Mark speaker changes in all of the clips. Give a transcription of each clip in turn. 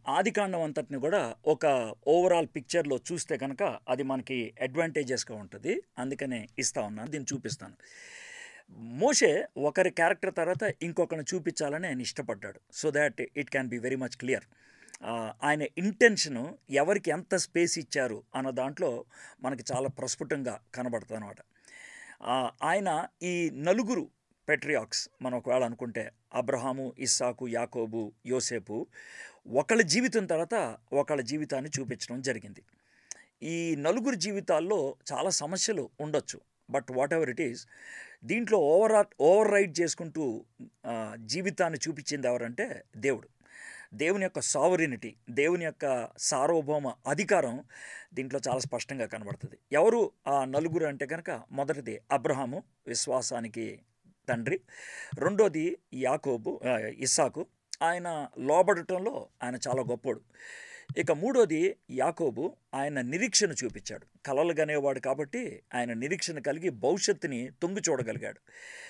Speaker 1: ఆదికాండం అంతటిని కూడా ఒక ఓవరాల్ పిక్చర్లో చూస్తే కనుక అది మనకి అడ్వాంటేజెస్గా ఉంటుంది అందుకనే ఇస్తా ఉన్నాను దీన్ని చూపిస్తాను మోషే ఒకరి క్యారెక్టర్ తర్వాత ఇంకొకరిని చూపించాలని ఆయన ఇష్టపడ్డాడు so that it can be very much clear ఆయన ఇంటెన్షను ఎవరికి ఎంత స్పేస్ ఇచ్చారు అన్న దాంట్లో మనకి చాలా ప్రస్ఫుటంగా కనబడుతుంది అనమాట ఆయన ఈ నలుగురు పెట్రియాక్స్ మనం ఒకవేళ అనుకుంటే అబ్రహాము ఇస్సాకు యాకోబు యోసేపు ఒకళ్ళ జీవితం తర్వాత ఒకళ్ళ జీవితాన్ని చూపించడం జరిగింది ఈ నలుగురు జీవితాల్లో చాలా సమస్యలు ఉండొచ్చు but whatever it is దీంట్లో ఓవర్ ఓవర్ రైడ్ చేసుకుంటూ ఆ, జీవితాన్ని చూపించింది ఎవరంటే దేవుడు దేవుని యొక్క సావరినిటీ దేవుని యొక్క సార్వభౌమ అధికారం దీంట్లో చాలా స్పష్టంగా కనబడుతుంది ఎవరు ఆ నలుగురు అంటే కనుక మొదటిది అబ్రహాము విశ్వాసానికి తండ్రి రెండోది యాకోబు ఆ, ఇస్సాకు ఆయన లోబడటంలో ఆయన చాలా గొప్పోడు ఇక మూడోది యాకోబు ఆయన నిరీక్షణ చూపించాడు కలలు గనేవాడు కాబట్టి ఆయన నిరీక్షణ కలిగి భవిష్యత్తుని తొంగి చూడగలిగాడు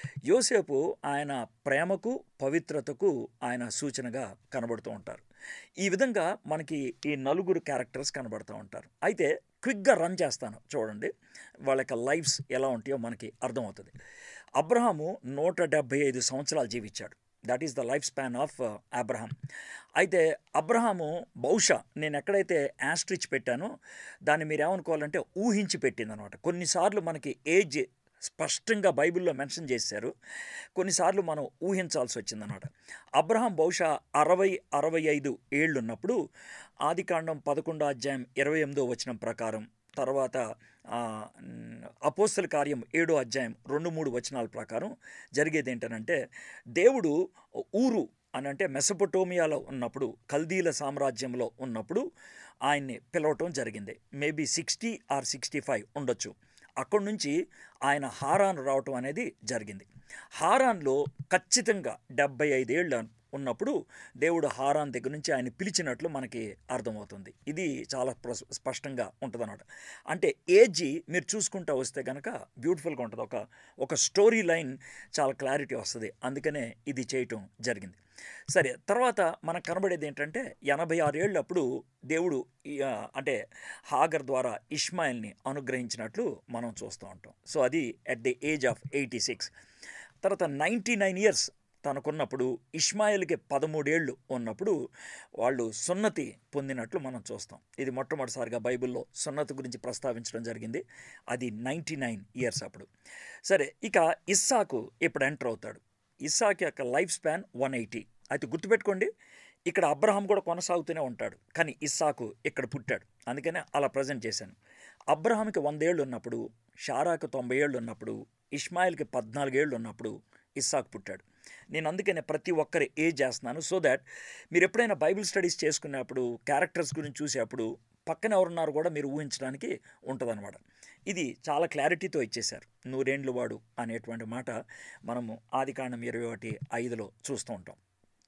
Speaker 1: యోసేపు ఆయన ప్రేమకు పవిత్రతకు ఆయన సూచనగా కనబడుతూ ఉంటారు ఈ విధంగా మనకి ఈ నలుగురు క్యారెక్టర్స్ కనబడుతూ ఉంటారు అయితే క్విక్గా రన్ చేస్తాను చూడండి వాళ్ళ యొక్క లైఫ్స్ ఎలా ఉంటాయో మనకి అర్థమవుతుంది అబ్రహాము నూట డెబ్భై ఐదు సంవత్సరాలు జీవించాడు that is the life span of Abraham అయితే అబ్రహాము బహుశా నేను ఎక్కడైతే యాస్ట్రిచ్ పెట్టానో దాన్ని మీరు ఏమనుకోవాలంటే ఊహించి పెట్టిందనమాట కొన్నిసార్లు మనకి ఏజ్ స్పష్టంగా బైబిల్లో మెన్షన్ చేశారు కొన్నిసార్లు మనం ఊహించాల్సి వచ్చిందన్నమాట అబ్రహాం బహుశా అరవై అరవై ఐదు ఏళ్ళు ఉన్నప్పుడు ఆదికాండం పదకొండో అధ్యాయం ఇరవై ఎనిమిదో వచనం ప్రకారం తర్వాత ఆ, మ్, అపోస్తల కార్యం ఏడో అధ్యాయం రెండు మూడు వచనాల ప్రకారం జరిగేది ఏంటనంటే దేవుడు ఊరు అని అంటే మెసపటోమియాలో ఉన్నప్పుడు కల్దీల సామ్రాజ్యంలో ఉన్నప్పుడు ఆయన్ని పిలవటం జరిగింది maybe sixty or sixty five ఉండొచ్చు అక్కడి నుంచి ఆయన హారాన్ రావటం అనేది జరిగింది హారాన్లో ఖచ్చితంగా డెబ్బై ఐదేళ్ళు ఉన్నప్పుడు దేవుడు హారాన్ దగ్గర నుంచి ఆయన పిలిచినట్లు మనకి అర్థమవుతుంది ఇది చాలా ప్రస్- స్పష్టంగా ఉంటుందన్నమాట అంటే ఏజీ మీరు చూసుకుంటూ వస్తే కనుక బ్యూటిఫుల్గా ఉంటుంది ఒక ఒక స్టోరీ లైన్ చాలా క్లారిటీ వస్తుంది అందుకనే ఇది చేయటం జరిగింది సరే తర్వాత మనకు కనబడేది ఏంటంటే ఎనభై ఆరేళ్ళు అప్పుడు దేవుడు ఈ, ఆ, అంటే హాగర్ ద్వారా ఇష్మాయిల్ని అనుగ్రహించినట్లు మనం చూస్తూ ఉంటాం సో అది at the age of eighty six తర్వాత నైంటీ నైన్ ఇయర్స్ తనకున్నప్పుడు ఇష్మాయిల్కి పదమూడేళ్ళు ఉన్నప్పుడు వాళ్ళు సున్నతి పొందినట్లు మనం చూస్తాం ఇది మొట్టమొదటిసారిగా బైబిల్లో సున్నతి గురించి ప్రస్తావించడం జరిగింది అది నైంటీ నైన్ ఇయర్స్ అప్పుడు సరే ఇక ఇస్సాకు ఇప్పుడు ఎంటర్ అవుతాడు ఇస్సాక్ యొక్క లైఫ్ స్పాన్ వన్ ఎయిటీ అయితే గుర్తుపెట్టుకోండి ఇక్కడ అబ్రహాం కూడా కొనసాగుతూనే ఉంటాడు కానీ ఇస్సాకు ఇక్కడ పుట్టాడు అందుకనే అలా ప్రజెంట్ చేశాను అబ్రహాంకి వందేళ్ళు ఉన్నప్పుడు షారాకు తొంభై ఏళ్ళు ఉన్నప్పుడు ఇస్మాయిల్కి పద్నాలుగేళ్ళు ఉన్నప్పుడు ఇస్సాక్ పుట్టాడు నేను అందుకనే ప్రతి ఒక్కరి ఏజ్ చేస్తున్నాను సో దాట్ మీరు ఎప్పుడైనా బైబిల్ స్టడీస్ చేసుకునేప్పుడు క్యారెక్టర్స్ గురించి చూసేప్పుడు పక్కన ఎవరున్నారు కూడా మీరు ఊహించడానికి ఉంటుందన్నమాట ఇది చాలా క్లారిటీతో ఇచ్చేశారు నూరేండ్లు వాడు అనేటువంటి మాట మనము ఆదికాండం ఇరవై ఒకటి ఐదులో చూస్తూ ఉంటాం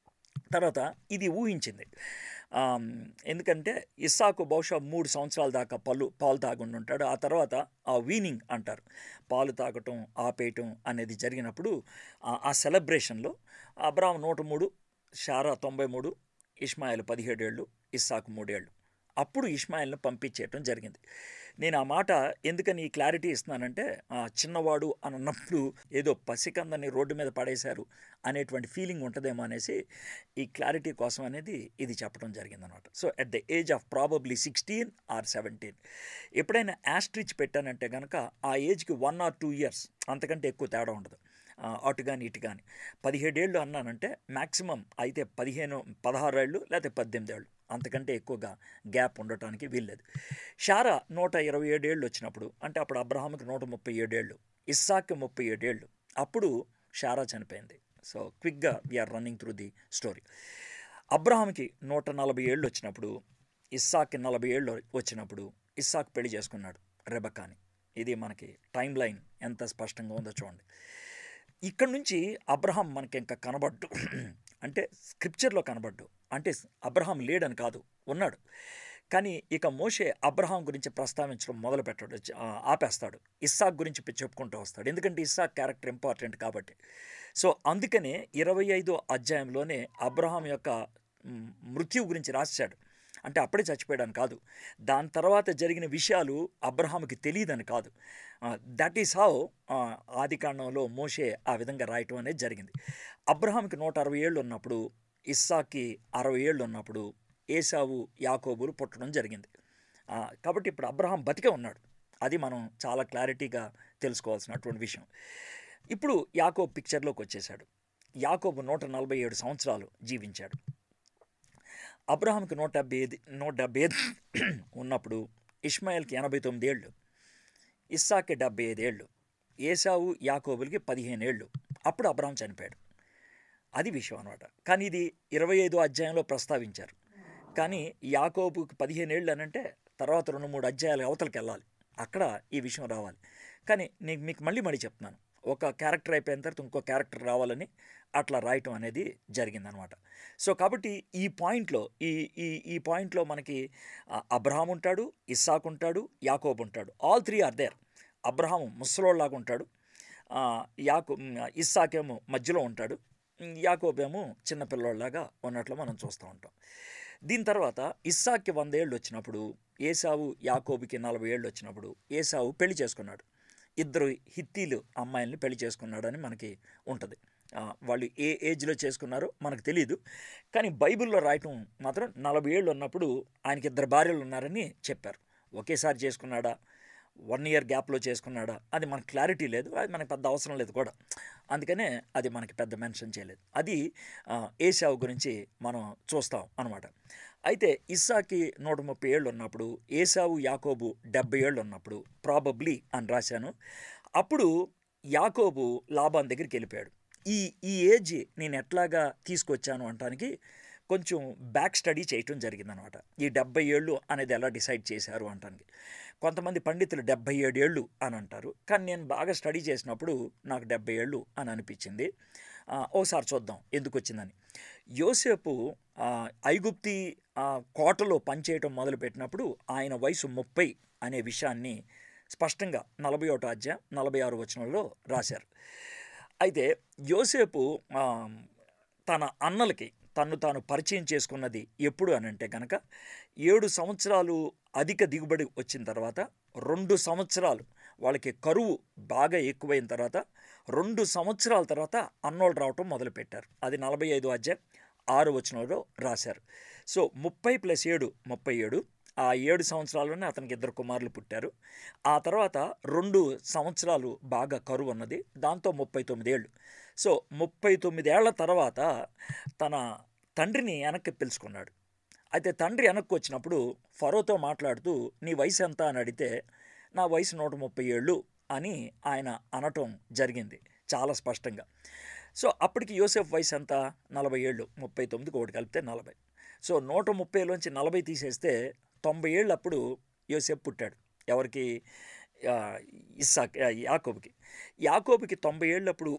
Speaker 1: తర్వాత ఇది ఊహించింది ఆమ్, ఎందుకంటే ఇస్సాకు బహుశా మూడు సంవత్సరాల దాకా పళ్ళు పాలు తాగుండి ఉంటాడు ఆ తర్వాత ఆ వీనింగ్ అంటారు పాలు తాగటం ఆపేయటం అనేది జరిగినప్పుడు ఆ- ఆ సెలబ్రేషన్లో అబ్రాహం నూట మూడు షారా తొంభై మూడు ఇస్మాయిల్ పదిహేడేళ్ళు ఇస్సాకు మూడేళ్ళు అప్పుడు ఇస్మాయిల్ని పంపించేయటం జరిగింది నేను ఆ మాట ఎందుకని ఈ క్లారిటీ ఇస్తున్నానంటే ఆ చిన్నవాడు అని అన్నప్పుడు ఏదో పసికందని రోడ్డు మీద పడేశారు అనేటువంటి ఫీలింగ్ ఉంటుందేమో అనేసి ఈ క్లారిటీ కోసం అనేది ఇది చెప్పడం జరిగిందనమాట so at the age of probably sixteen or seventeen ఎప్పుడైనా యాస్ట్రిచ్ పెట్టానంటే కనుక ఆ ఏజ్కి వన్ ఆర్ టూ ఇయర్స్ అంతకంటే ఎక్కువ తేడా ఉండదు ఆ, అటు కానీ ఇటు కానీ పదిహేడేళ్ళు అన్నానంటే మ్యాక్సిమం అయితే పదిహేను పదహారేళ్ళు లేకపోతే పద్దెనిమిది ఏళ్ళు అంతకంటే ఎక్కువగా గ్యాప్ ఉండటానికి వీల్లేదు షారా నూట ఇరవై ఏడేళ్ళు వచ్చినప్పుడు అంటే అప్పుడు అబ్రహాంకి నూట ముప్పై ఏడేళ్ళు ఇస్సాక్కి ముప్పై ఏడేళ్ళు అప్పుడు షారా చనిపోయింది సో క్విక్గా we're running through the story అబ్రహాంకి నూట నలభై ఏళ్ళు వచ్చినప్పుడు ఇస్సాక్కి నలభై ఏళ్ళు వచ్చినప్పుడు ఇస్సాక్ పెళ్లి చేసుకున్నాడు రెబకాని ఇది మనకి టైం లైన్ ఎంత స్పష్టంగా ఉందో చూడండి ఇక్కడ నుంచి అబ్రహాం మనకి ఇంకా కనబడ్డు అంటే స్క్రిప్చర్లో కనబడ్డు అంటే అబ్రహాం లేడని కాదు ఉన్నాడు కానీ ఇక మోషే అబ్రహాం గురించి ప్రస్తావించడం మొదలు పెట్టాడు ఆ, ఆపేస్తాడు ఇస్సాక్ గురించి పె- చెప్పుకుంటూ వస్తాడు ఎందుకంటే ఇస్సాక్ క్యారెక్టర్ ఇంపార్టెంట్ కాబట్టి సో అందుకనే ఇరవై ఐదో అధ్యాయంలోనే అబ్రహాం యొక్క మ్, మృత్యువు గురించి రాశాడు అంటే అప్పుడే చచ్చిపోయాడని కాదు దాని తర్వాత జరిగిన విషయాలు అబ్రహాముకి తెలియదని కాదు దట్ ఈస్ హౌ ఆది కాండంలో మోషే ఆ విధంగా రాయటం అనేది జరిగింది అబ్రహాంకి నూట అరవై ఏళ్ళు ఉన్నప్పుడు ఇస్సాకి అరవై ఏళ్ళు ఉన్నప్పుడు ఏసావు యాకోబులు పుట్టడం జరిగింది ఆ, కాబట్టి ఇప్పుడు అబ్రహాం బతికే ఉన్నాడు అది మనం చాలా క్లారిటీగా తెలుసుకోవాల్సినటువంటి విషయం ఇప్పుడు యాకోబ్ పిక్చర్లోకి వచ్చేసాడు యాకోబు నూట నలభై ఏడు సంవత్సరాలు జీవించాడు అబ్రహాంకి నూట డెబ్బై ఐదు నూట డెబ్బై ఐదు ఉన్నప్పుడు ఇష్మాయిల్కి ఎనభై తొమ్మిది ఏళ్ళు ఇస్సాకి డెబ్బై ఐదు ఏళ్ళు ఏసావు యాకోబులకి పదిహేను ఏళ్ళు అప్పుడు అబ్రహాం చనిపోయాడు అది విషయం అనమాట కానీ ఇది ఇరవై ఐదో అధ్యాయంలో ప్రస్తావించారు కానీ యాకోబుకి పదిహేను ఏళ్ళు అని అంటే తర్వాత రెండు మూడు అధ్యాయాలు అవతలకి వెళ్ళాలి అక్కడ ఈ విషయం రావాలి కానీ నేను మీకు మళ్ళీ మళ్ళీ చెప్తున్నాను ఒక క్యారెక్టర్ అయిపోయిన తర్వాత ఇంకో క్యారెక్టర్ రావాలని అట్లా రాయటం అనేది జరిగిందనమాట సో కాబట్టి ఈ పాయింట్లో ఈ ఈ ఈ పాయింట్లో మనకి ఆ, అబ్రహాం ఉంటాడు ఇస్సాక్ ఉంటాడు యాకోబు ఉంటాడు all three are there Abraham ముసలోళ్ళలాగా ఉంటాడు ఆ, యాకో ఇస్సాకేమో మధ్యలో ఉంటాడు యాకోబేమో చిన్నపిల్లోళ్ళలాగా ఉన్నట్లు మనం చూస్తూ ఉంటాం దీని తర్వాత ఇస్సాక్కి వంద ఏళ్ళు వచ్చినప్పుడు ఏసావు యాకోబుకి నలభై ఏళ్ళు వచ్చినప్పుడు ఏసావు పెళ్లి చేసుకున్నాడు ఇద్దరు హిత్తీలు అమ్మాయిల్ని పెళ్లి చేసుకున్నాడని మనకి ఉంటుంది ఆ, వాళ్ళు ఏ ఏజ్లో చేసుకున్నారో మనకు తెలియదు కానీ బైబిల్లో రాయటం మాత్రం నలభై ఏళ్ళు ఉన్నప్పుడు ఆయనకి ఇద్దరు భార్యలు ఉన్నారని చెప్పారు ఒకేసారి చేసుకున్నాడా వన్ ఇయర్ గ్యాప్లో చేసుకున్నాడా అది మనకు క్లారిటీ లేదు అది మనకు పెద్ద అవసరం లేదు కూడా అందుకనే అది మనకి పెద్ద మెన్షన్ చేయలేదు అది ఆ, ఏసావు గురించి మనం చూస్తాం అనమాట అయితే ఇస్సాకి నూట ముప్పై ఏళ్ళు ఉన్నప్పుడు ఏసావు యాకోబు డెబ్బై ఏళ్ళు ఉన్నప్పుడు ప్రాబబ్లీ అని రాశాను అప్పుడు యాకోబు లాభాన్ దగ్గరికి వెళ్ళిపోయాడు ఈ ఈ ఏజ్ నేను ఎట్లాగా తీసుకొచ్చాను అనటానికి కొంచెం బ్యాక్ స్టడీ చేయటం జరిగిందనమాట ఈ డెబ్బై ఏళ్ళు అనేది ఎలా డిసైడ్ చేశారు అంటానికి కొంతమంది పండితులు డెబ్బై ఏడు ఏళ్ళు అని అంటారు కానీ నేను బాగా స్టడీ చేసినప్పుడు నాకు డెబ్బై ఏళ్ళు అని అనిపించింది ఆ, ఓసారి చూద్దాం ఎందుకు వచ్చిందని యోసేపు ఆ, ఐగుప్తి ఆ, కోటలో పనిచేయటం మొదలుపెట్టినప్పుడు ఆయన వయసు ముప్పై అనే విషయాన్ని స్పష్టంగా నలభై ఒకటో అధ్యాయం నలభై ఆరు వచనంలో రాశారు అయితే యోసేపు ఆ, తన అన్నలకి తన్ను తాను పరిచయం చేసుకున్నది ఎప్పుడు అని అంటే కనుక ఏడు సంవత్సరాలు అధిక దిగుబడి వచ్చిన తర్వాత రెండు సంవత్సరాలు వాళ్ళకి కరువు బాగా ఎక్కువైన తర్వాత రెండు సంవత్సరాల తర్వాత అన్నోళ్ళు రావటం మొదలుపెట్టారు అది నలభై ఐదు అధ్యాయం ఆరు వచనంలో రాశారు సో ముప్పై ప్లస్ ఏడు ముప్పై ఏడు ఆ ఏడు సంవత్సరాల్లోనే అతనికి ఇద్దరు కుమారులు పుట్టారు ఆ తర్వాత రెండు సంవత్సరాలు బాగా కరువు ఉన్నది దాంతో ముప్పై తొమ్మిదేళ్ళు సో ముప్పై తొమ్మిదేళ్ల తర్వాత తన తండ్రిని వెనక్కి పిలుచుకున్నాడు అయితే తండ్రి వెనక్కి వచ్చినప్పుడు ఫరోతో మాట్లాడుతూ నీ వయసు ఎంత అని అడిగితే నా వయసు నూట ముప్పై ఏళ్ళు అని ఆయన అనటం జరిగింది చాలా స్పష్టంగా సో అప్పటికి యోసెఫ్ వయసు ఎంత నలభై ఏళ్ళు ముప్పై తొమ్మిదికి ఒకటి కలిపితే నలభై సో నూట ముప్పైలోంచి నలభై తీసేస్తే తొంభై ఏళ్ళు అప్పుడు యోసెఫ్ పుట్టాడు ఎవరికి ఆ, ఇస్సాక్ ఆ, యాకోబుకి యాకోబుకి తొంభై ఏళ్ళప్పుడు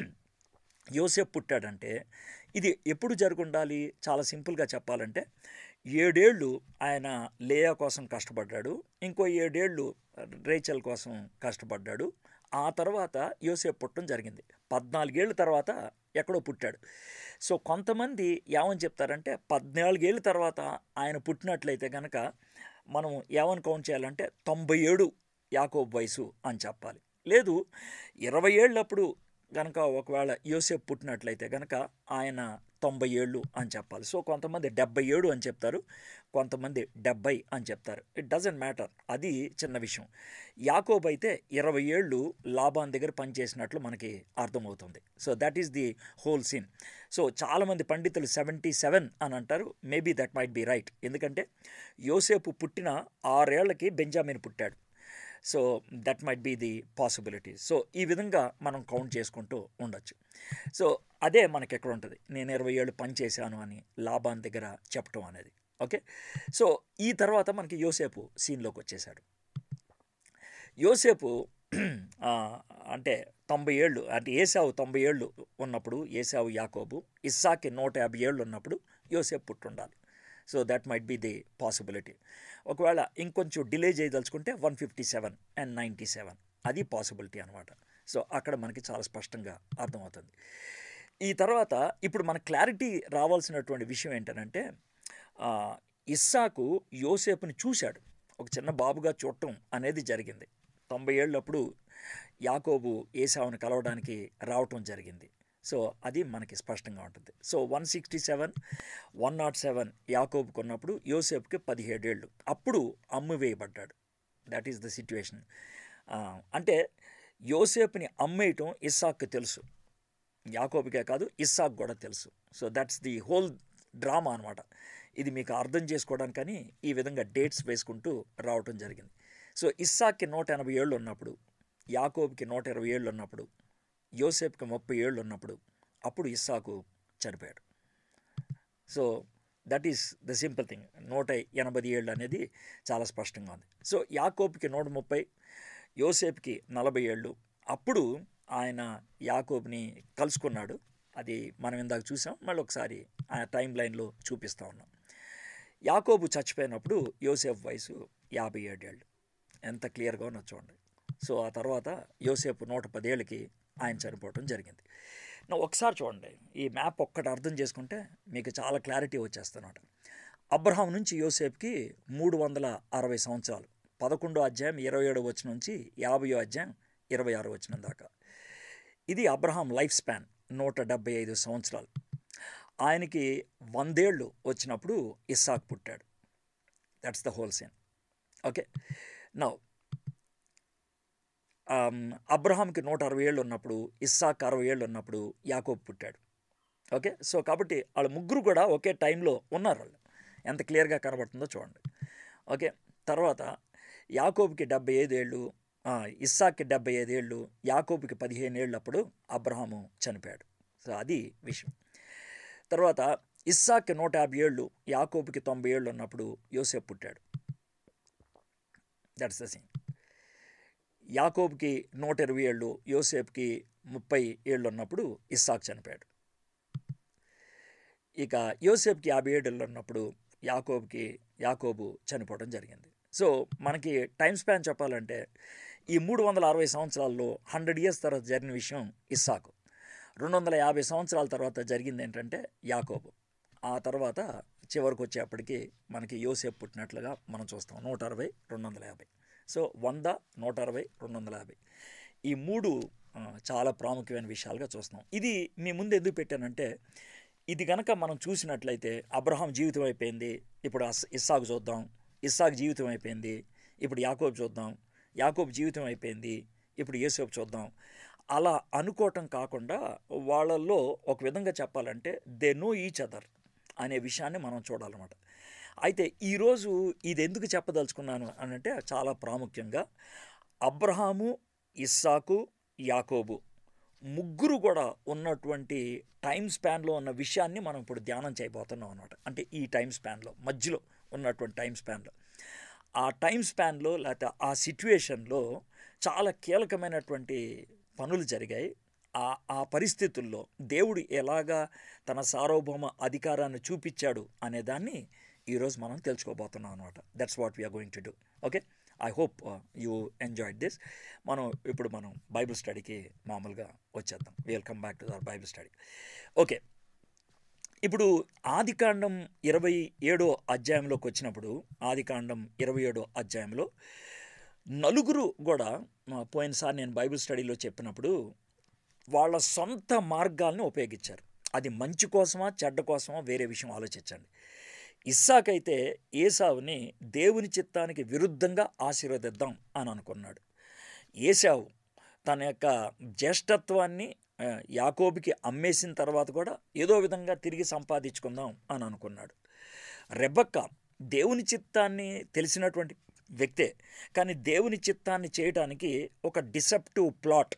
Speaker 1: యోసెఫ్ పుట్టాడంటే ఇది ఎప్పుడు జరుగుండాలి చాలా సింపుల్గా చెప్పాలంటే ఏడేళ్ళు ఆయన లేయా కోసం కష్టపడ్డాడు ఇంకో ఏడేళ్ళు రేచల్ కోసం కష్టపడ్డాడు ఆ తర్వాత యోసేపు పుట్టడం జరిగింది పద్నాలుగేళ్ళ తర్వాత ఎక్కడో పుట్టాడు సో కొంతమంది ఏమని చెప్తారంటే పద్నాలుగేళ్ళ తర్వాత ఆయన పుట్టినట్లయితే కనుక మనం ఏమని కౌంట్ చేయాలంటే తొంభై ఏడు యాకోబ్ వయసు అని చెప్పాలి లేదు ఇరవై ఏళ్ళప్పుడు కనుక ఒకవేళ యోసేపు పుట్టినట్లయితే కనుక ఆయన తొంభై ఏళ్ళు అని చెప్పాలి సో కొంతమంది డెబ్బై ఏడు అని చెప్తారు కొంతమంది డెబ్బై అని చెప్తారు ఇట్ డజంట్ మ్యాటర్ అది చిన్న విషయం యాకోబ్ అయితే ఇరవై ఏళ్ళు లాభాన్ దగ్గర పనిచేసినట్లు మనకి అర్థమవుతుంది so that is the whole scene so చాలామంది పండితులు సెవెంటీ సెవెన్ అని అంటారు maybe that might be right ఎందుకంటే యోసేపు పుట్టిన ఆరేళ్లకి బెంజామిన్ పుట్టాడు so that might be the possibility so ఈ విధంగా మనం కౌంట్ చేసుకుంటూ ఉండొచ్చు సో అదే మనకి ఎక్కడ ఉంటుంది నేను ఇరవై ఏళ్ళు పని చేశాను అని లాభాన్ దగ్గర చెప్పటం అనేది ఓకే సో ఈ తర్వాత మనకి యోసేపు సీన్లోకి వచ్చేసాడు యోసేపు ఆ, అంటే తొంభై ఏళ్ళు అంటే ఏసావు తొంభై ఏళ్ళు ఉన్నప్పుడు ఏసావు యాకోబు ఇస్సాకి నూట యాభై ఏళ్ళు ఉన్నప్పుడు యోసేపు పుట్టుండాలి so that might be the possibility ఒకవేళ ఇంకొంచెం డిలే చేయదలుచుకుంటే one fifty seven and ninety seven అది పాసిబిలిటీ అనమాట సో అక్కడ మనకి చాలా స్పష్టంగా అర్థమవుతుంది ఈ తర్వాత ఇప్పుడు మన క్లారిటీ రావాల్సినటువంటి విషయం ఏంటంటే ఆ, ఇస్సాకు యోసేపుని చూశాడు ఒక చిన్న బాబుగా చూడటం అనేది జరిగింది తొంభై ఏళ్ళప్పుడు యాకోబు ఏసావుని కలవడానికి రావటం జరిగింది సో అది మనకి స్పష్టంగా ఉంటుంది so one sixty seven one naught seven యాకోబు కొన్నప్పుడు యోసేపుకి పదిహేడేళ్ళు అప్పుడు అమ్ము వేయబడ్డాడు దట్ ఈస్ ద సిచ్యువేషన్ అంటే యోసేపుని అమ్మేయటం ఇస్సాక్కి తెలుసు యాకోబుకే కాదు ఇస్సాక్ కూడా తెలుసు so that's the whole drama అనమాట ఇది మీకు అర్థం చేసుకోవడానికని ఈ విధంగా డేట్స్ వేసుకుంటూ రావటం జరిగింది సో ఇస్సాక్కి నూట ఎనభై ఏళ్ళు ఉన్నప్పుడు యాకోబుకి నూట ఇరవై ఏళ్ళు ఉన్నప్పుడు యోసేపుకి ముప్పై ఏళ్ళు ఉన్నప్పుడు అప్పుడు ఇస్సాకు చనిపోయాడు so that is the simple thing నూట ఎనభై ఏళ్ళు అనేది చాలా స్పష్టంగా ఉంది సో యాకోబుకి నూట ముప్పై యోసేపుకి నలభై ఏళ్ళు అప్పుడు ఆయన యాకోబుని కలుసుకున్నాడు అది మనం ఇందాక చూసాం మళ్ళీ ఒకసారి ఆ టైం లైన్లో చూపిస్తూ ఉన్నాం యాకోబు చచ్చిపోయినప్పుడు యోసేపు వయసు యాభై ఏడేళ్ళు ఎంత క్లియర్గా ఉన్నో చూడండి సో ఆ తర్వాత యోసేపు నూట పదేళ్ళకి ఆయన చనిపోవడం జరిగింది నా ఒకసారి చూడండి ఈ మ్యాప్ ఒక్కటి అర్థం చేసుకుంటే మీకు చాలా క్లారిటీ వచ్చేస్తున్నమాట అబ్రహాం నుంచి యోసేపుకి మూడు వందల అరవై సంవత్సరాలు పదకొండో అధ్యాయం ఇరవై ఏడో వచ్చిన నుంచి యాభయో అధ్యాయం ఇరవై ఆరో వచ్చిన దాకా ఇది అబ్రహాం లైఫ్ స్పాన్ నూట డెబ్బై ఐదు సంవత్సరాలు ఆయనకి వందేళ్ళు వచ్చినప్పుడు ఇస్సాక్ పుట్టాడు that's the whole scene okay now అబ్రహాంకి నూట అరవై ఏళ్ళు ఉన్నప్పుడు ఇస్సాక్ అరవై ఏళ్ళు ఉన్నప్పుడు యాకోబ్ పుట్టాడు ఓకే సో కాబట్టి వాళ్ళ ముగ్గురు కూడా ఒకే టైంలో ఉన్నారు వాళ్ళు ఎంత క్లియర్గా కనబడుతుందో చూడండి ఓకే తర్వాత యాకోబుకి డెబ్బై ఐదు ఏళ్ళు ఆ, ఇస్సాక్కి డెబ్బై ఐదు ఏళ్ళు యాకోబుకి పదిహేను ఏళ్ళు అప్పుడు అబ్రహాము చనిపోయాడు సో అది విషయం తర్వాత ఇస్సాక్కి నూట యాభై ఏళ్ళు యాకోబుకి తొంభై ఏళ్ళు ఉన్నప్పుడు యోసేపు పుట్టాడు దట్స్ ద సీన్ యాకోబ్కి నూట ఇరవై ఏళ్ళు యోసేపుకి ముప్పై ఏళ్ళు ఉన్నప్పుడు ఇస్సాక్ చనిపోయాడు ఇక యోసేపుకి యాభై ఏళ్ళు ఉన్నప్పుడు యాకోబ్కి యాకోబు చనిపోవడం జరిగింది సో మనకి టైం స్పాన్ చెప్పాలంటే ఈ మూడు వందల అరవై సంవత్సరాల్లో హండ్రెడ్ ఇయర్స్ తర్వాత జరిగిన విషయం ఇస్సాకు రెండు వందల యాభై సంవత్సరాల తర్వాత జరిగింది ఏంటంటే యాకోబు ఆ తర్వాత చివరికి వచ్చేప్పటికి మనకి యోసేపు పుట్టినట్లుగా మనం చూస్తాం నూట అరవై రెండు వందల యాభై సో వంద నూట అరవై రెండు వందల యాభై ఈ మూడు ఆ, చాలా ప్రాముఖ్యమైన విషయాలుగా చూస్తున్నాం ఇది మీ ముందు ఎందుకు పెట్టానంటే ఇది గనక మనం చూసినట్లయితే అబ్రహాం జీవితం అయిపోయింది ఇప్పుడు అస్- ఇస్సాకు చూద్దాం ఇస్సాకు జీవితం అయిపోయింది ఇప్పుడు యాకోబు చూద్దాం యాకోబు జీవితం అయిపోయింది ఇప్పుడు యేసేపు చూద్దాం అలా అనుకోవటం కాకుండా వాళ్ళల్లో ఒక విధంగా చెప్పాలంటే దే నో ఈచ్ అదర్ అనే విషయాన్ని మనం చూడాలన్నమాట అయితే ఈరోజు ఇది ఎందుకు చెప్పదలుచుకున్నాను అని అంటే చాలా ప్రాముఖ్యంగా అబ్రహాము ఇస్సాకు యాకోబు ముగ్గురు కూడా ఉన్నటువంటి టైం స్పాన్లో ఉన్న విషయాన్ని మనం ఇప్పుడు ధ్యానం చేయబోతున్నాం అనమాట అంటే ఈ టైం స్పాన్లో మధ్యలో ఉన్నటువంటి టైం స్పాన్లో ఆ టైం స్పాన్లో లేకపోతే ఆ సిట్యుయేషన్లో చాలా కీలకమైనటువంటి పనులు జరిగాయి ఆ ఆ పరిస్థితుల్లో దేవుడు ఎలాగా తన సార్వభౌమ అధికారాన్ని చూపించాడు అనే దాన్ని ఈరోజు మనం తెలుసుకోబోతున్నాం అనమాట that's what we're going to do okay I hope you enjoyed this మనం ఇప్పుడు మనం బైబిల్ స్టడీకి మామూలుగా వచ్చేద్దాం welcome back to our Bible study okay ఇప్పుడు ఆదికాండం ఇరవై ఏడో అధ్యాయంలోకి వచ్చినప్పుడు ఆదికాండం ఇరవై ఏడో అధ్యాయంలో నలుగురు కూడా ఆ, పోయినసారి నేను బైబిల్ స్టడీలో చెప్పినప్పుడు వాళ్ళ సొంత మార్గాల్ని ఉపయోగించారు అది మంచి కోసమా చెడ్డ కోసమా వేరే విషయం ఆలోచించండి ఇస్సాకైతే ఏసావుని దేవుని చిత్తానికి విరుద్ధంగా ఆశీర్వదిద్దాం అని అనుకున్నాడు ఏసావు తన యొక్క జ్యేష్ఠత్వాన్ని ఆ, యాకోబుకి అమ్మేసిన తర్వాత కూడా ఏదో విధంగా తిరిగి సంపాదించుకుందాం అని అనుకున్నాడు రెబక్క దేవుని చిత్తాన్ని తెలిసినటువంటి వ్యక్తే కానీ దేవుని చిత్తాన్ని చేయడానికి ఒక డిసెప్టివ్ ప్లాట్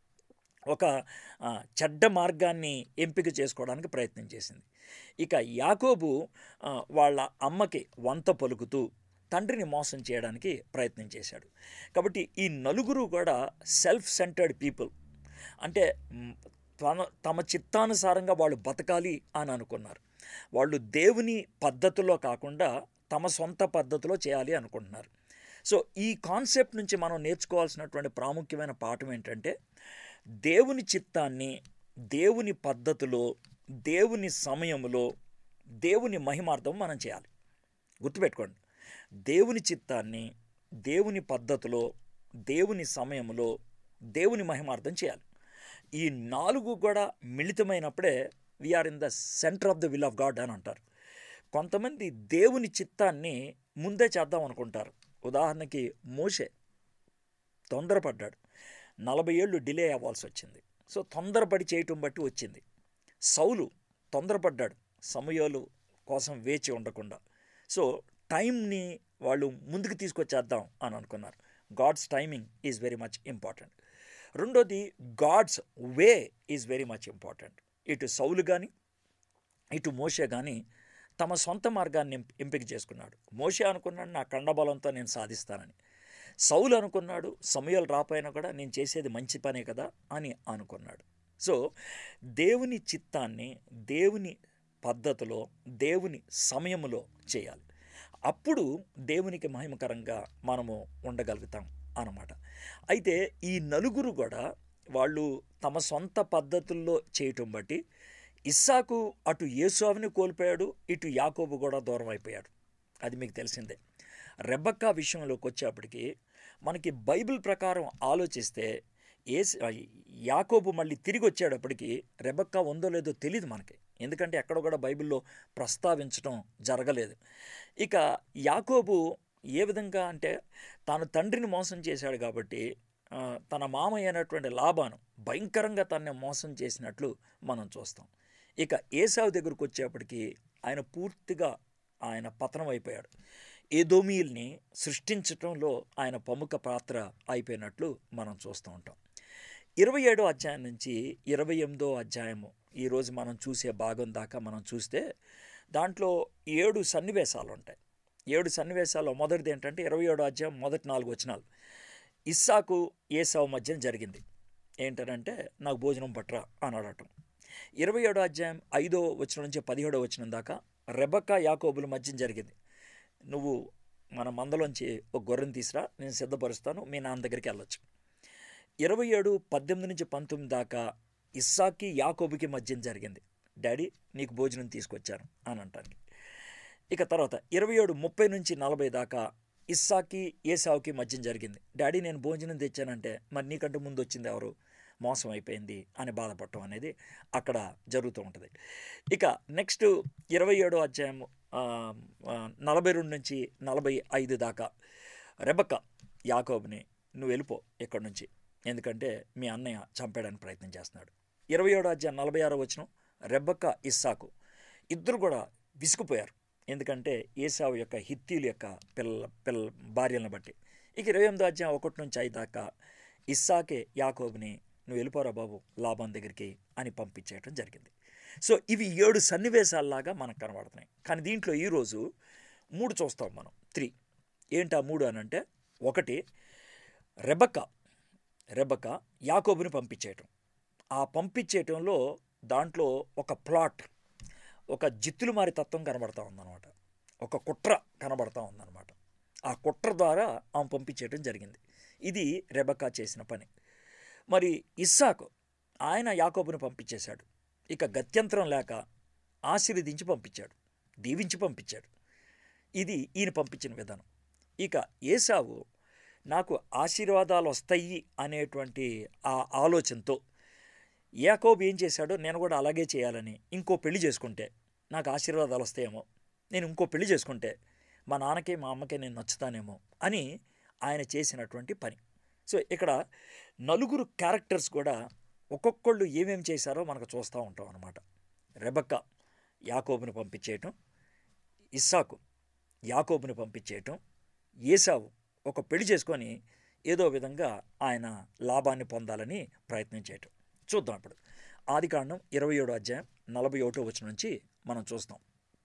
Speaker 1: ఒక ఆ, చెడ్డ మార్గాన్ని ఎంపిక చేసుకోవడానికి ప్రయత్నం చేసింది ఇక యాకోబు ఆ, వాళ్ళ అమ్మకి వంత పలుకుతూ తండ్రిని మోసం చేయడానికి ప్రయత్నం చేశాడు కాబట్టి ఈ నలుగురు కూడా సెల్ఫ్ సెంటర్డ్ పీపుల్ అంటే మ్, తన తమ చిత్తానుసారంగా వాళ్ళు బతకాలి అని అనుకున్నారు వాళ్ళు దేవుని పద్ధతిలో కాకుండా తమ సొంత పద్ధతిలో చేయాలి అనుకుంటున్నారు సో ఈ కాన్సెప్ట్ నుంచి మనం నేర్చుకోవాల్సినటువంటి ప్రాముఖ్యమైన పాఠం ఏంటంటే దేవుని చిత్తాన్ని దేవుని పద్ధతిలో దేవుని సమయంలో దేవుని మహిమార్థం మనం చేయాలి గుర్తుపెట్టుకోండి దేవుని చిత్తాన్ని దేవుని పద్ధతిలో దేవుని సమయంలో దేవుని మహిమార్థం చేయాలి ఈ నాలుగు కూడా మిళితమైనప్పుడే we're in the centre of the will of God అని అంటారు కొంతమంది దేవుని చిత్తాన్ని ముందే చేద్దాం అనుకుంటారు ఉదాహరణకి మోషే తొందరపడ్డాడు నలభై ఏళ్ళు డిలే అవ్వాల్సి వచ్చింది సో తొందరపడి చేయటం బట్టి వచ్చింది సౌలు తొందరపడ్డాడు సమయాలు కోసం వేచి ఉండకుండా సో టైంని వాళ్ళు ముందుకు తీసుకొచ్చేద్దాం అని అనుకున్నారు God's timing is very much important రెండోది God's way is very much important ఇటు సౌలు కానీ ఇటు మోషే కానీ తమ సొంత మార్గాన్ని ఎంపి- ఎంపిక చేసుకున్నాడు మోషే అనుకున్నాడు నా కండబలంతో నేను సాధిస్తానని సౌలు అనుకున్నాడు సమయాలు రాపోయినా కూడా నేను చేసేది మంచి పనే కదా అని అనుకున్నాడు సో దేవుని చిత్తాన్ని దేవుని పద్ధతిలో దేవుని సమయంలో చేయాలి అప్పుడు దేవునికి మహిమకరంగా మనము ఉండగలుగుతాం అన్నమాట అయితే ఈ నలుగురు కూడా వాళ్ళు తమ సొంత పద్ధతుల్లో చేయటం బట్టి ఇస్సాకు అటు యేసుని కోల్పోయాడు ఇటు యాకోబు కూడా దూరం అయిపోయాడు అది మీకు తెలిసిందే రెబ్బక్కా విషయంలోకి వచ్చేప్పటికి మనకి బైబిల్ ప్రకారం ఆలోచిస్తే ఏ యాకోబు మళ్ళీ తిరిగి వచ్చేటప్పటికి రెబక్కా ఉందో లేదో తెలియదు మనకి ఎందుకంటే ఎక్కడ కూడా బైబిల్లో ప్రస్తావించడం జరగలేదు ఇక యాకోబు ఏ విధంగా అంటే తాను తండ్రిని మోసం చేశాడు కాబట్టి ఆ, తన మామ అయినటువంటి లాభాను భయంకరంగా తనని మోసం చేసినట్లు మనం చూస్తాం ఇక ఏసావు దగ్గరకు వచ్చేప్పటికి ఆయన పూర్తిగా ఆయన పతనం అయిపోయాడు ఏదోమీల్ని సృష్టించటంలో ఆయన ప్రముఖ పాత్ర అయిపోయినట్లు మనం చూస్తూ ఉంటాం ఇరవై ఏడో అధ్యాయం నుంచి ఇరవై ఎనిమిదో అధ్యాయము ఈరోజు మనం చూసే భాగం దాకా మనం చూస్తే దాంట్లో ఏడు సన్నివేశాలు ఉంటాయి ఏడు సన్నివేశాల్లో మొదటిది ఏంటంటే ఇరవై ఏడో అధ్యాయం మొదటి నాలుగు వచనాలు ఇస్సాకు ఏసావు మధ్య జరిగింది ఏంటనంటే నాకు భోజనం పట్రా అని అడగటం ఇరవై ఏడో అధ్యాయం ఐదో వచనం నుంచి పదిహేడో వచనం దాకా రెబక్క యాకోబుల మధ్య జరిగింది నువ్వు మన మందలోంచి ఒక గొర్రెని తీసురా నేను సిద్ధపరుస్తాను మీ నాన్న దగ్గరికి వెళ్ళొచ్చు ఇరవై ఏడు పద్దెనిమిది నుంచి పంతొమ్మిది దాకా ఇస్సాకి యాకోబుకి మధ్య జరిగింది డాడీ నీకు భోజనం తీసుకొచ్చాను అని అంటానికి ఇక తర్వాత ఇరవై ఏడు ముప్పై నుంచి నలభై దాకా ఇస్సాకి ఏసావుకి మధ్య జరిగింది డాడీ నేను భోజనం తెచ్చానంటే మరి నీకంటే ముందు వచ్చింది ఎవరు మోసం అయిపోయింది అని బాధపడటం అనేది అక్కడ జరుగుతూ ఉంటుంది ఇక నెక్స్ట్ ఇరవై ఏడో అధ్యాయం ఆ, ఆ, నలభై రెండు నుంచి నలభై ఐదు దాకా రెబక్క యాకోబుని నువ్వు వెళ్ళిపో ఇక్కడి నుంచి ఎందుకంటే మీ అన్నయ్య చంపేయడానికి ప్రయత్నం చేస్తున్నాడు ఇరవై ఏడో అధ్యాయం నలభై ఆరో వచ్చిన రెబ్బక్క ఇస్సాకు ఇద్దరు కూడా విసుకుపోయారు ఎందుకంటే ఏసావు యొక్క హిత్తీల యొక్క పిల్ల పిల్ల భార్యలను బట్టి ఇక ఇరవై ఎనిమిదో అధ్యాయం ఒకటి నుంచి ఐదు దాకా ఇస్సాకే యాకోబుని నువ్వు వెళ్ళిపోరా బాబు లాభం దగ్గరికి అని పంపించేయటం జరిగింది సో ఇవి ఏడు సన్నివేశాల్లాగా మనకు కనబడుతున్నాయి కానీ దీంట్లో ఈరోజు మూడు చూస్తాం మనం త్రీ ఏంటా మూడు అని అంటే ఒకటి రెబక్క రెబక్క యాకోబుని పంపించేయటం ఆ పంపించేయటంలో దాంట్లో ఒక ప్లాట్ ఒక జిత్తులు మారి తత్వం కనబడతా ఉందన్నమాట ఒక కుట్ర కనబడతా ఉందన్నమాట ఆ కుట్ర ద్వారా ఆమె పంపించేయటం జరిగింది ఇది రెబకా చేసిన పని మరి ఇస్సాకు ఆయన యాకోబుని పంపించేశాడు ఇక గత్యంతరం లేక ఆశీర్వదించి పంపించాడు దీవించి పంపించాడు ఇది ఈయన పంపించిన విధానం ఇక ఏసావు నాకు ఆశీర్వాదాలు వస్తాయి అనేటువంటి ఆ ఆలోచనతో యాకోబు ఏం చేశాడో నేను కూడా అలాగే చేయాలని ఇంకో పెళ్లి చేసుకుంటే నాకు ఆశీర్వాదాలు వస్తాయేమో నేను ఇంకో పెళ్లి చేసుకుంటే మా నాన్నకి మా అమ్మకి నేను నచ్చుతానేమో అని ఆయన చేసినటువంటి పని సో ఇక్కడ నలుగురు క్యారెక్టర్స్ కూడా ఒక్కొక్కళ్ళు ఏమేం చేశారో మనకు చూస్తూ ఉంటాం అనమాట రెబక్క యాకోబుని పంపించేయటం ఇస్సాకు యాకోబుని పంపించేయటం ఏసావు ఒక పెళ్లి చేసుకొని ఏదో విధంగా ఆయన లాభాన్ని పొందాలని ప్రయత్నం చేయటం చూద్దాం ఇప్పుడు ఆదికాండం ఇరవై ఏడో అధ్యాయం నలభై ఒకటో వచ్చిన నుంచి మనం చూస్తాం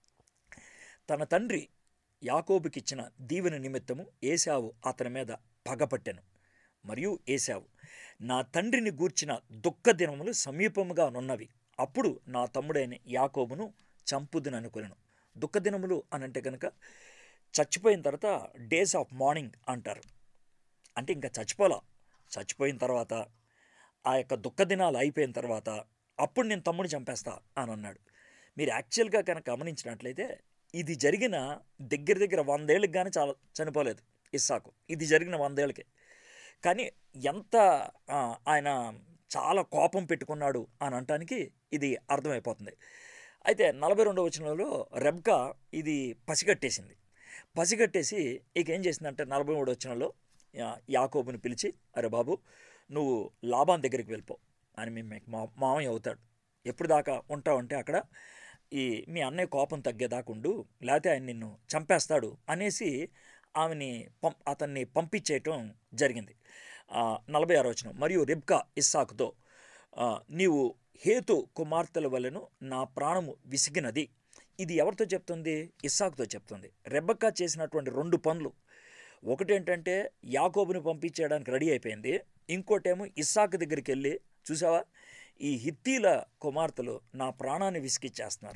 Speaker 1: తన తండ్రి యాకోబుకిచ్చిన దీవెన నిమిత్తము ఏసావు అతని మీద పగపట్టెను మరియు ఏసావు నా తండ్రిని గూర్చిన దుఃఖ దినములు సమీపముగా నున్నవి అప్పుడు నా తమ్ముడైన యాకోబును చంపుదుననుకొనెను దుఃఖ దినములు అని అంటే కనుక చచ్చిపోయిన తర్వాత డేస్ ఆఫ్ మార్నింగ్ అంటారు అంటే ఇంకా చచ్చిపోలా చచ్చిపోయిన తర్వాత ఆ యొక్క దుఃఖ దినాలు అయిపోయిన తర్వాత అప్పుడు నేను తమ్ముడిని చంపేస్తా అని అన్నాడు మీరు యాక్చువల్గా కనుక గమనించినట్లయితే ఇది జరిగిన దగ్గర దగ్గర వందేళ్ళకి కానీ చాలా చనిపోలేదు ఇస్సాకు ఇది జరిగిన వందేళ్ళకి కానీ ఎంత ఆ, ఆయన చాలా కోపం పెట్టుకున్నాడు అని అనటానికి ఇది అర్థమైపోతుంది అయితే నలభై రెండవ వచనంలో రెబ్కా ఇది పసిగట్టేసింది పసిగట్టేసి ఇక ఏం చేసిందంటే నలభై మూడు వచనంలో యా- యాకోబుని పిలిచి అరే బాబు నువ్వు లాభాన్ దగ్గరికి వెళ్ళిపో అని మీ మా మామయ్య అవుతాడు ఎప్పుడు దాకా ఉంటావంటే అక్కడ ఈ మీ అన్నయ్య కోపం తగ్గేదాకా ఉండు లేకపోతే ఆయన నిన్ను చంపేస్తాడు అనేసి ఆమెని పం అతన్ని పంపించేయటం జరిగింది ఆ, నలభై ఆరు వచనం మరియు రిబ్కా ఇస్సాకుతో ఆ, నీవు హేతు కుమార్తెల వలెను నా ప్రాణము విసిగినది ఇది ఎవరితో చెప్తుంది ఇస్సాకుతో చెప్తుంది రెబ్బక్క చేసినటువంటి రెండు పనులు ఒకటి ఏంటంటే యాకోబుని పంపించేయడానికి రెడీ అయిపోయింది ఇంకోటేమో ఇస్సాకు దగ్గరికి వెళ్ళి చూసావా ఈ హిత్తీల కుమార్తెలు నా ప్రాణాన్ని విసిగిచ్చేస్తున్నారు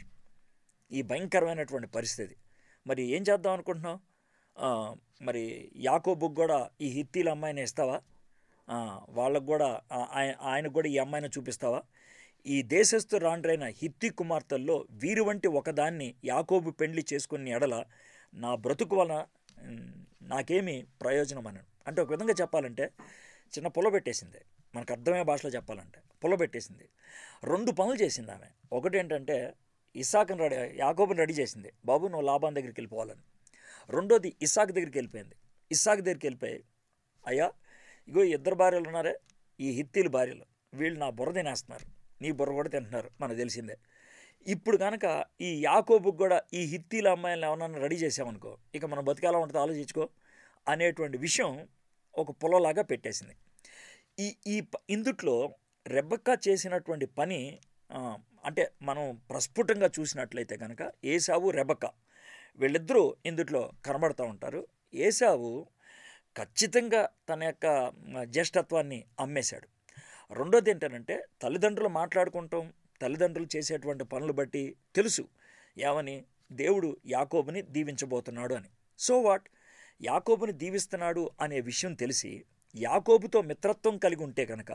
Speaker 1: ఈ భయంకరమైనటువంటి పరిస్థితి మరి ఏం చేద్దాం అనుకుంటున్నావు ఆ, మరి యాకోబుకు కూడా ఈ హిత్తీల అమ్మాయిని ఇస్తావా ఆ, వాళ్ళకు కూడా ఆ, ఆయ- ఆయనకు కూడా ఈ అమ్మాయిని చూపిస్తావా ఈ దేశస్థు రాండ్రైన హిత్తి కుమార్తెల్లో వీరి వంటి ఒకదాన్ని యాకోబు పెండ్లి చేసుకుని ఎడల నా బ్రతుకు వలన ఉమ్, నాకేమి ప్రయోజనం అని అంటే ఒక విధంగా చెప్పాలంటే చిన్న పొల పెట్టేసింది మనకు అర్థమయ్యే భాషలో చెప్పాలంటే పొల పెట్టేసింది రెండు పనులు చేసింది ఆమె ఒకటి ఏంటంటే ఇసాకుని రెడీ యాకోబుని రెడీ చేసింది బాబు నువ్వు లాభాన్ దగ్గరికి వెళ్ళిపోవాలని రెండోది ఇసాక్ దగ్గరికి వెళ్ళిపోయింది ఇసాక్ దగ్గరికి వెళ్ళిపోయి అయ్యా ఇగో ఈ ఇద్దరు భార్యలు ఉన్నారే ఈ హిత్తీలు భార్యలు వీళ్ళు నా బుర్ర తినేస్తున్నారు నీ బుర్ర కూడా తింటున్నారు మనకు తెలిసిందే ఇప్పుడు కనుక ఈ యాకోబుకు కూడా ఈ హిత్తీల అమ్మాయిలను ఏమన్నా రెడీ చేసామనుకో ఇక మనం బతికేలా ఉంటుందో ఆలోచించుకో అనేటువంటి విషయం ఒక పొలలాగా పెట్టేసింది ఈ ఈ ప- ఇందుట్లో రెబ్బక్క చేసినటువంటి పని ఆ, అంటే మనం ప్రస్ఫుటంగా చూసినట్లయితే కనుక ఏసావు రెబక్క వీళ్ళిద్దరూ ఇందుట్లో కనబడుతూ ఉంటారు ఏసావు ఖచ్చితంగా తన యొక్క మ, జ్యేష్ఠత్వాన్ని అమ్మేశాడు రెండోది ఏంటంటే తల్లిదండ్రులు మాట్లాడుకుంటాం తల్లిదండ్రులు చేసేటువంటి పనులు బట్టి తెలుసు ఏమని దేవుడు యాకోబుని దీవించబోతున్నాడు అని సో వాట్ యాకోబుని దీవిస్తున్నాడు అనే విషయం తెలిసి యాకోబుతో మిత్రత్వం కలిగి ఉంటే కనుక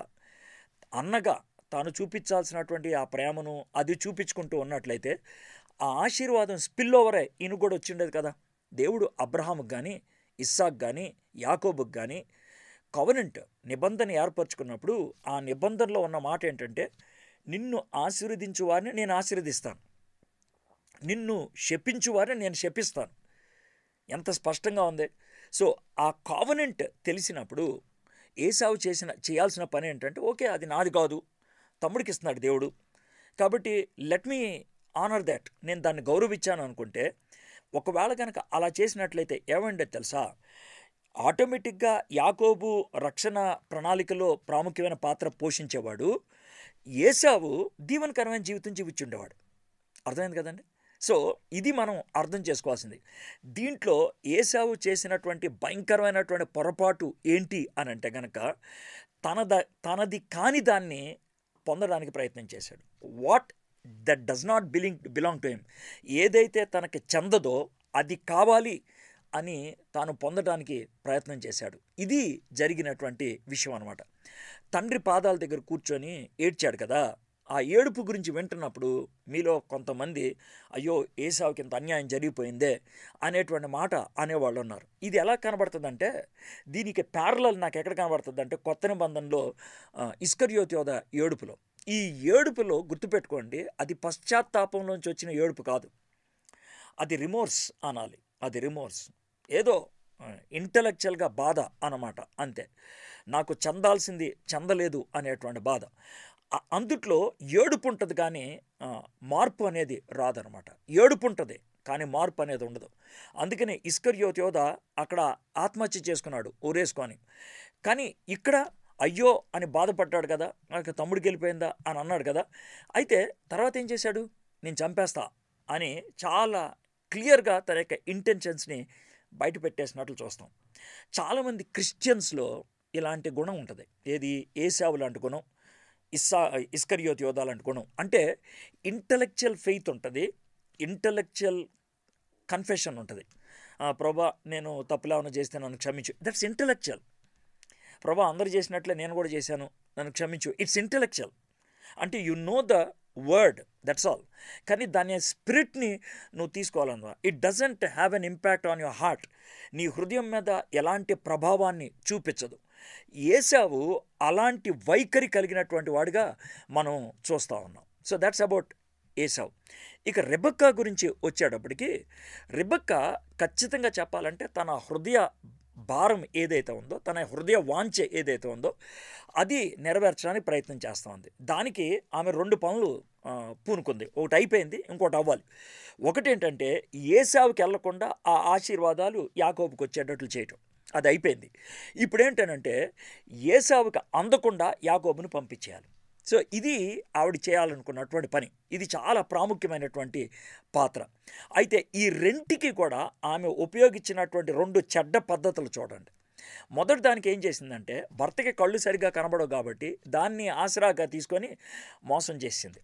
Speaker 1: అన్నగా తాను చూపించాల్సినటువంటి ఆ ప్రేమను అది చూపించుకుంటూ ఉన్నట్లయితే ఆ ఆశీర్వాదం స్పిల్ ఓవరే ఈయన కూడా వచ్చిండేది కదా దేవుడు అబ్రహాముకు కానీ ఇస్సాక్ కానీ యాకోబుకు కానీ కవనెంట్ నిబంధన ఏర్పరచుకున్నప్పుడు ఆ నిబంధనలో ఉన్న మాట ఏంటంటే నిన్ను ఆశీర్వదించు వారిని నేను ఆశీర్వదిస్తాను నిన్ను శపించు వారిని నేను శపిస్తాను ఎంత స్పష్టంగా ఉంది సో ఆ కావనెంట్ తెలిసినప్పుడు ఏసావు చేసిన చేయాల్సిన పని ఏంటంటే ఓకే అది నాది కాదు తమ్ముడికి ఇస్తున్నాడు దేవుడు కాబట్టి లెట్ మీ ఆనర్ దాట్ నేను దాన్ని గౌరవించాను అనుకుంటే ఒకవేళ కనుక అలా చేసినట్లయితే ఏమంటే తెలుసా ఆటోమేటిక్గా యాకోబు రక్షణ ప్రణాళికలో ప్రాముఖ్యమైన పాత్ర పోషించేవాడు ఏసావు దీవనకరమైన జీవితం జీవించుండేవాడు అర్థమైంది కదండి సో ఇది మనం అర్థం చేసుకోవాల్సింది దీంట్లో ఏసావు చేసినటువంటి భయంకరమైనటువంటి పొరపాటు ఏంటి అని అంటే గనక తనద తనది కాని దాన్ని పొందడానికి ప్రయత్నం చేశాడు what that does not belong belong to him ఏదైతే తనకి చెందదో అది కావాలి అని తాను పొందడానికి ప్రయత్నం చేశాడు ఇది జరిగినటువంటి విషయం అనమాట తండ్రి పాదాల దగ్గర కూర్చొని ఏడ్చాడు కదా ఆ ఏడుపు గురించి వింటున్నప్పుడు మీలో కొంతమంది అయ్యో ఏసావుకి ఇంత అన్యాయం జరిగిపోయిందే అనేటువంటి మాట అనేవాళ్ళు ఉన్నారు ఇది ఎలా కనబడుతుందంటే దీనికి ప్యారలల్ నాకు ఎక్కడ కనబడుతుందంటే కొత్త నిబంధనలో ఆ, ఇస్కర్యోత్ యోధ ఏడుపులో ఈ ఏడుపులో గుర్తుపెట్టుకోండి అది పశ్చాత్తాపంలోంచి వచ్చిన ఏడుపు కాదు అది రిమోర్స్ అనాలి అది రిమోర్స్ ఏదో ఇంటలెక్చువల్గా బాధ అన్నమాట అంతే నాకు చెందాల్సింది చెందలేదు అనేటువంటి బాధ అ- అందుట్లో ఏడుపు ఉంటుంది కానీ ఆ, మార్పు అనేది రాదనమాట ఏడుపు ఉంటుంది కానీ మార్పు అనేది ఉండదు అందుకని ఇస్కర్యోత్ యోధ అక్కడ ఆత్మహత్య చేసుకున్నాడు ఊరేసుకొని కానీ ఇక్కడ అయ్యో అని బాధపడ్డాడు కదా నాకు తమ్ముడికి వెళ్ళిపోయిందా అని అన్నాడు కదా అయితే తర్వాత ఏం చేశాడు నేను చంపేస్తా అని చాలా క్లియర్గా తన యొక్క ఇంటెన్షన్స్ని బయట పెట్టేసినట్లు చూస్తాం చాలామంది క్రిస్టియన్స్లో ఇలాంటి గుణం ఉంటుంది ఏది ఏసావు లాంటి గుణం ఇస్సా ఇస్కరియోత్ యోధా లాంటి గుణం అంటే ఇంటలెక్చువల్ ఫెయిత్ ఉంటుంది ఇంటలెక్చువల్ కన్ఫెషన్ ఉంటుంది "ఆ, ప్రభా నేను తప్పులా ఏమైనా చేస్తే నన్ను క్షమించు దట్స్ ఇంటలెక్చువల్ ప్రభా అందరు చేసినట్లే నేను కూడా చేశాను నన్ను క్షమించు ఇట్స్ ఇంటలెక్చువల్ అంటే you know the word that's all కానీ దాని స్పిరిట్ని నువ్వు తీసుకోవాలన్నా it doesn't have an impact on your heart నీ హృదయం మీద ఎలాంటి ప్రభావాన్ని చూపించదు ఏసావు అలాంటి వైఖరి కలిగినటువంటి వాడిగా మనం చూస్తూ ఉన్నాం సో దట్స్ అబౌట్ ఏసావు ఇక రెబక్కా గురించి వచ్చేటప్పటికి రెబక్కా ఖచ్చితంగా చెప్పాలంటే తన హృదయ భారం ఏదైతే ఉందో తన హృదయ వాంఛ ఏదైతే ఉందో అది నెరవేర్చడానికి ప్రయత్నం చేస్తూ ఉంది దానికి ఆమె రెండు పనులు ఆ, పూనుకుంది ఒకటి అయిపోయింది ఇంకోటి అవ్వాలి ఒకటి ఏంటంటే ఏసావుకి వెళ్లకుండా ఆ ఆశీర్వాదాలు యాకోబుకి వచ్చేటట్లు చేయటం అది అయిపోయింది ఇప్పుడు ఏంటనంటే ఏసావుకి అందకుండా యాకోబుని పంపించేయాలి సో ఇది ఆవిడ చేయాలనుకున్నటువంటి పని ఇది చాలా ప్రాముఖ్యమైనటువంటి పాత్ర అయితే ఈ రెంటికి కూడా ఆమె ఉపయోగించినటువంటి రెండు చెడ్డ పద్ధతులు చూడండి మొదటి దానికి ఏం చేసిందంటే భర్తకి కళ్ళు సరిగ్గా కనబడవు కాబట్టి దాన్ని ఆసరాగా తీసుకొని మోసం చేసింది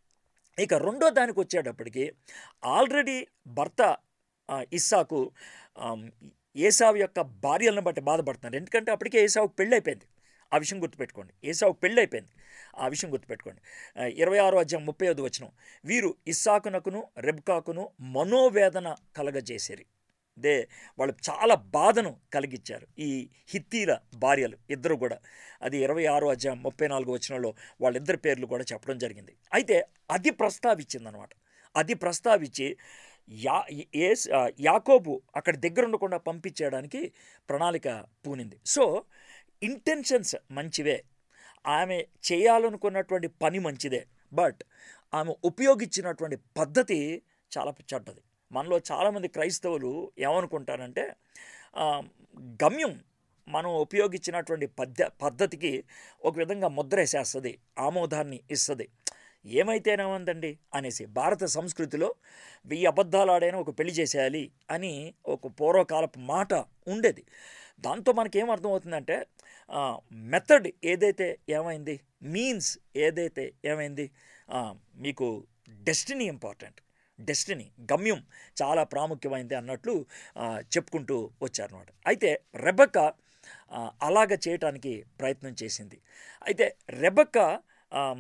Speaker 1: ఇక రెండో దానికి వచ్చేటప్పటికి ఆల్రెడీ భర్త ఆ, ఇస్సాకు ఆమ్, ఏసావు యొక్క భార్యలను బట్టి బాధపడుతున్నారు ఎందుకంటే అప్పటికే ఏసావు పెళ్ళి అయిపోయింది ఆ విషయం గుర్తుపెట్టుకోండి ఏసావు పెళ్ళి అయిపోయింది ఆ విషయం గుర్తుపెట్టుకోండి ఆ, ఇరవై ఆరో అధ్యాయం ముప్పై ఐదు వచ్చిన వీరు ఇస్సాకునకును రెబ్కాకును మనోవేదన కలగజేసేరి దే వాళ్ళు చాలా బాధను కలిగించారు ఈ హిత్తీల భార్యలు ఇద్దరు కూడా అది ఇరవై ఆరో అధ్యాయం ముప్పై నాలుగు వచనంలో వాళ్ళిద్దరి పేర్లు కూడా చెప్పడం జరిగింది అయితే అది ప్రస్తావించిందనమాట అది ప్రస్తావించి యా ఏ యాకోబు అక్కడ దగ్గర ఉండకుండా పంపించేయడానికి ప్రణాళిక పూనింది సో ఇంటెన్షన్స్ మంచివే ఆమె చేయాలనుకున్నటువంటి పని మంచిదే బట్ ఆమె ఉపయోగించినటువంటి పద్ధతి చాలా చెడ్డది మనలో చాలామంది క్రైస్తవులు ఏమనుకుంటారంటే ఆ, గమ్యం మనం ఉపయోగించినటువంటి పద్ధ పద్ధతికి ఒక విధంగా ముద్ర వేసేస్తుంది ఆమోదాన్ని ఇస్తుంది ఏమైతేనేమందండి అనేసి భారత సంస్కృతిలో వెయ్యి అబద్ధాలు ఆడైనా ఒక పెళ్లి చేసేయాలి అని ఒక పూర్వకాలపు మాట ఉండేది దాంతో మనకేం అర్థమవుతుందంటే మెథడ్ ఏదైతే ఏమైంది మీన్స్ ఏదైతే ఏమైంది ఆ, మీకు డెస్టినీ ఇంపార్టెంట్ డెస్టినీ గమ్యం చాలా ప్రాముఖ్యమైనది అన్నట్లు ఆ, చెప్పుకుంటూ వచ్చారనమాట అయితే రెబక్క ఆ, అలాగ చేయటానికి ప్రయత్నం చేసింది అయితే రెబక్క ఆమ్,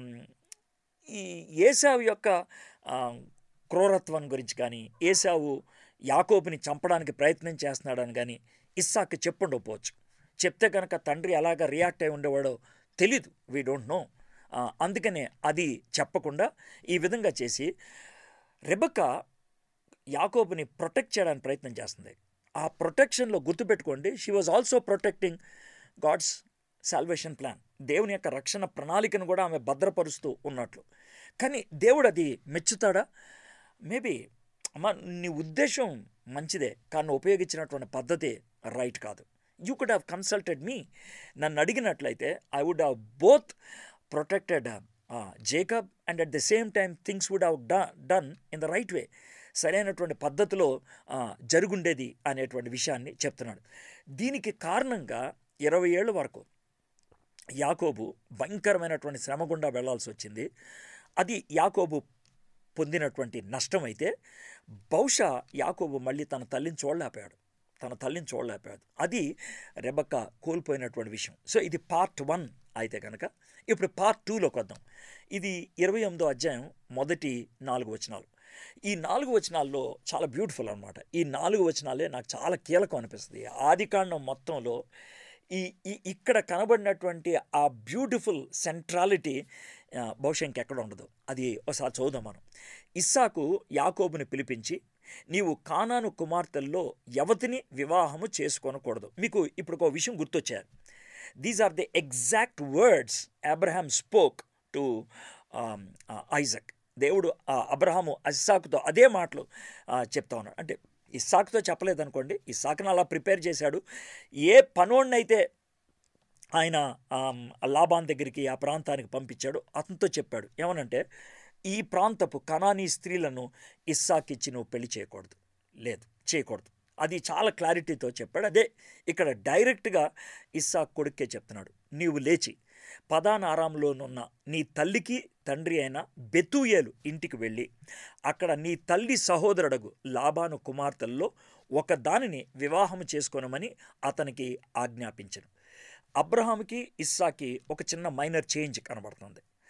Speaker 1: ఈ ఏసావు యొక్క ఆ, క్రూరత్వం గురించి కానీ ఏసావు యాకోబుని చంపడానికి ప్రయత్నం చేస్తున్నాడని కానీ ఇస్సాకు చెప్పుండకపోవచ్చు చెప్తే కనుక తండ్రి ఎలాగ రియాక్ట్ అయి ఉండేవాడో తెలీదు వీ డోంట్ నో అందుకనే అది చెప్పకుండా ఈ విధంగా చేసి రెబక్క యాకోబుని ప్రొటెక్ట్ చేయడానికి ప్రయత్నం చేస్తుంది ఆ ప్రొటెక్షన్లో గుర్తుపెట్టుకోండి she was also protecting God's salvation plan దేవుని యొక్క రక్షణ ప్రణాళికను కూడా ఆమె భద్రపరుస్తూ ఉన్నట్లు కానీ దేవుడు అది మెచ్చుతాడా మేబీ అమ్మా నీ ఉద్దేశం మంచిదే కానీ ఉపయోగించినటువంటి పద్ధతి రైట్ కాదు you could have consulted me నన్ను అడిగినట్లయితే I would have both protected Jacob and at the same time things would have done in the right way సరైనటువంటి పద్ధతిలో ఆ, జరుగుండేది అనేటువంటి విషయాన్ని చెప్తున్నాడు దీనికి కారణంగా ఇరవై ఏళ్ళ వరకు యాకోబు భయంకరమైనటువంటి శ్రమ గుండా వెళ్లాల్సి వచ్చింది అది యాకోబు పొందినటువంటి నష్టం అయితే బహుశా యాకోబు మళ్ళీ తన తల్లిని చూడలేకపోయాడు తన తల్లిని చూడలేకపోయాడు అది రెబక్క కోల్పోయినటువంటి విషయం సో ఇది పార్ట్ వన్ అయితే కనుక ఇప్పుడు పార్ట్ టూలోకి వద్దాం ఇది ఇరవై ఎనిమిదో అధ్యాయం మొదటి నాలుగు వచనాలు ఈ నాలుగు వచనాల్లో చాలా బ్యూటిఫుల్ అనమాట ఈ నాలుగు వచనాలే నాకు చాలా కీలకం అనిపిస్తుంది ఆదికాండం మొత్తంలో ఈ ఈ- ఇక్కడ కనబడినటువంటి ఆ బ్యూటిఫుల్ సెంట్రాలిటీ ఆ, బహుశా ఇంకెక్కడ ఉండదు అది ఒకసారి చదువుదాం మనం ఇస్సాకు యాకోబుని పిలిపించి నీవు కానాను కుమార్తెల్లో ఎవతిని వివాహము చేసుకొనకూడదు మీకు ఇప్పుడు ఒక విషయం గుర్తొచ్చారు these are the exact words Abraham spoke to Isaac దేవుడు ఆ అబ్రహాము ఇస్సాకుతో అదే మాటలు ఆ, చెప్తా ఉన్నాడు అంటే ఇస్సాకుతో చెప్పలేదనుకోండి ఇస్సాకును అలా ప్రిపేర్ చేశాడు ఏ పనోడినైతే ఆయన ఆమ్, లాబాన్ దగ్గరికి ఆ ప్రాంతానికి పంపించాడు అతనితో చెప్పాడు ఏమనంటే ఈ ప్రాంతపు కనానీ స్త్రీలను ఇస్సాకిచ్చి నువ్వు పెళ్లి చేయకూడదు లేదు చేయకూడదు అది చాలా క్లారిటీతో చెప్పాడు అదే ఇక్కడ డైరెక్ట్గా ఇస్సాక్ కొడుక్కే చెప్తున్నాడు నీవు లేచి పదానారాంలోనున్న నీ తల్లికి తండ్రి అయిన బెతూయేలు ఇంటికి వెళ్ళి అక్కడ నీ తల్లి సహోదరుడగు లాబాను కుమార్తెల్లో ఒక దానిని వివాహం చేసుకోనమని అతనికి ఆజ్ఞాపించను అబ్రహాంకి ఇస్సాకి ఒక చిన్న మైనర్ చేంజ్ కనబడుతుంది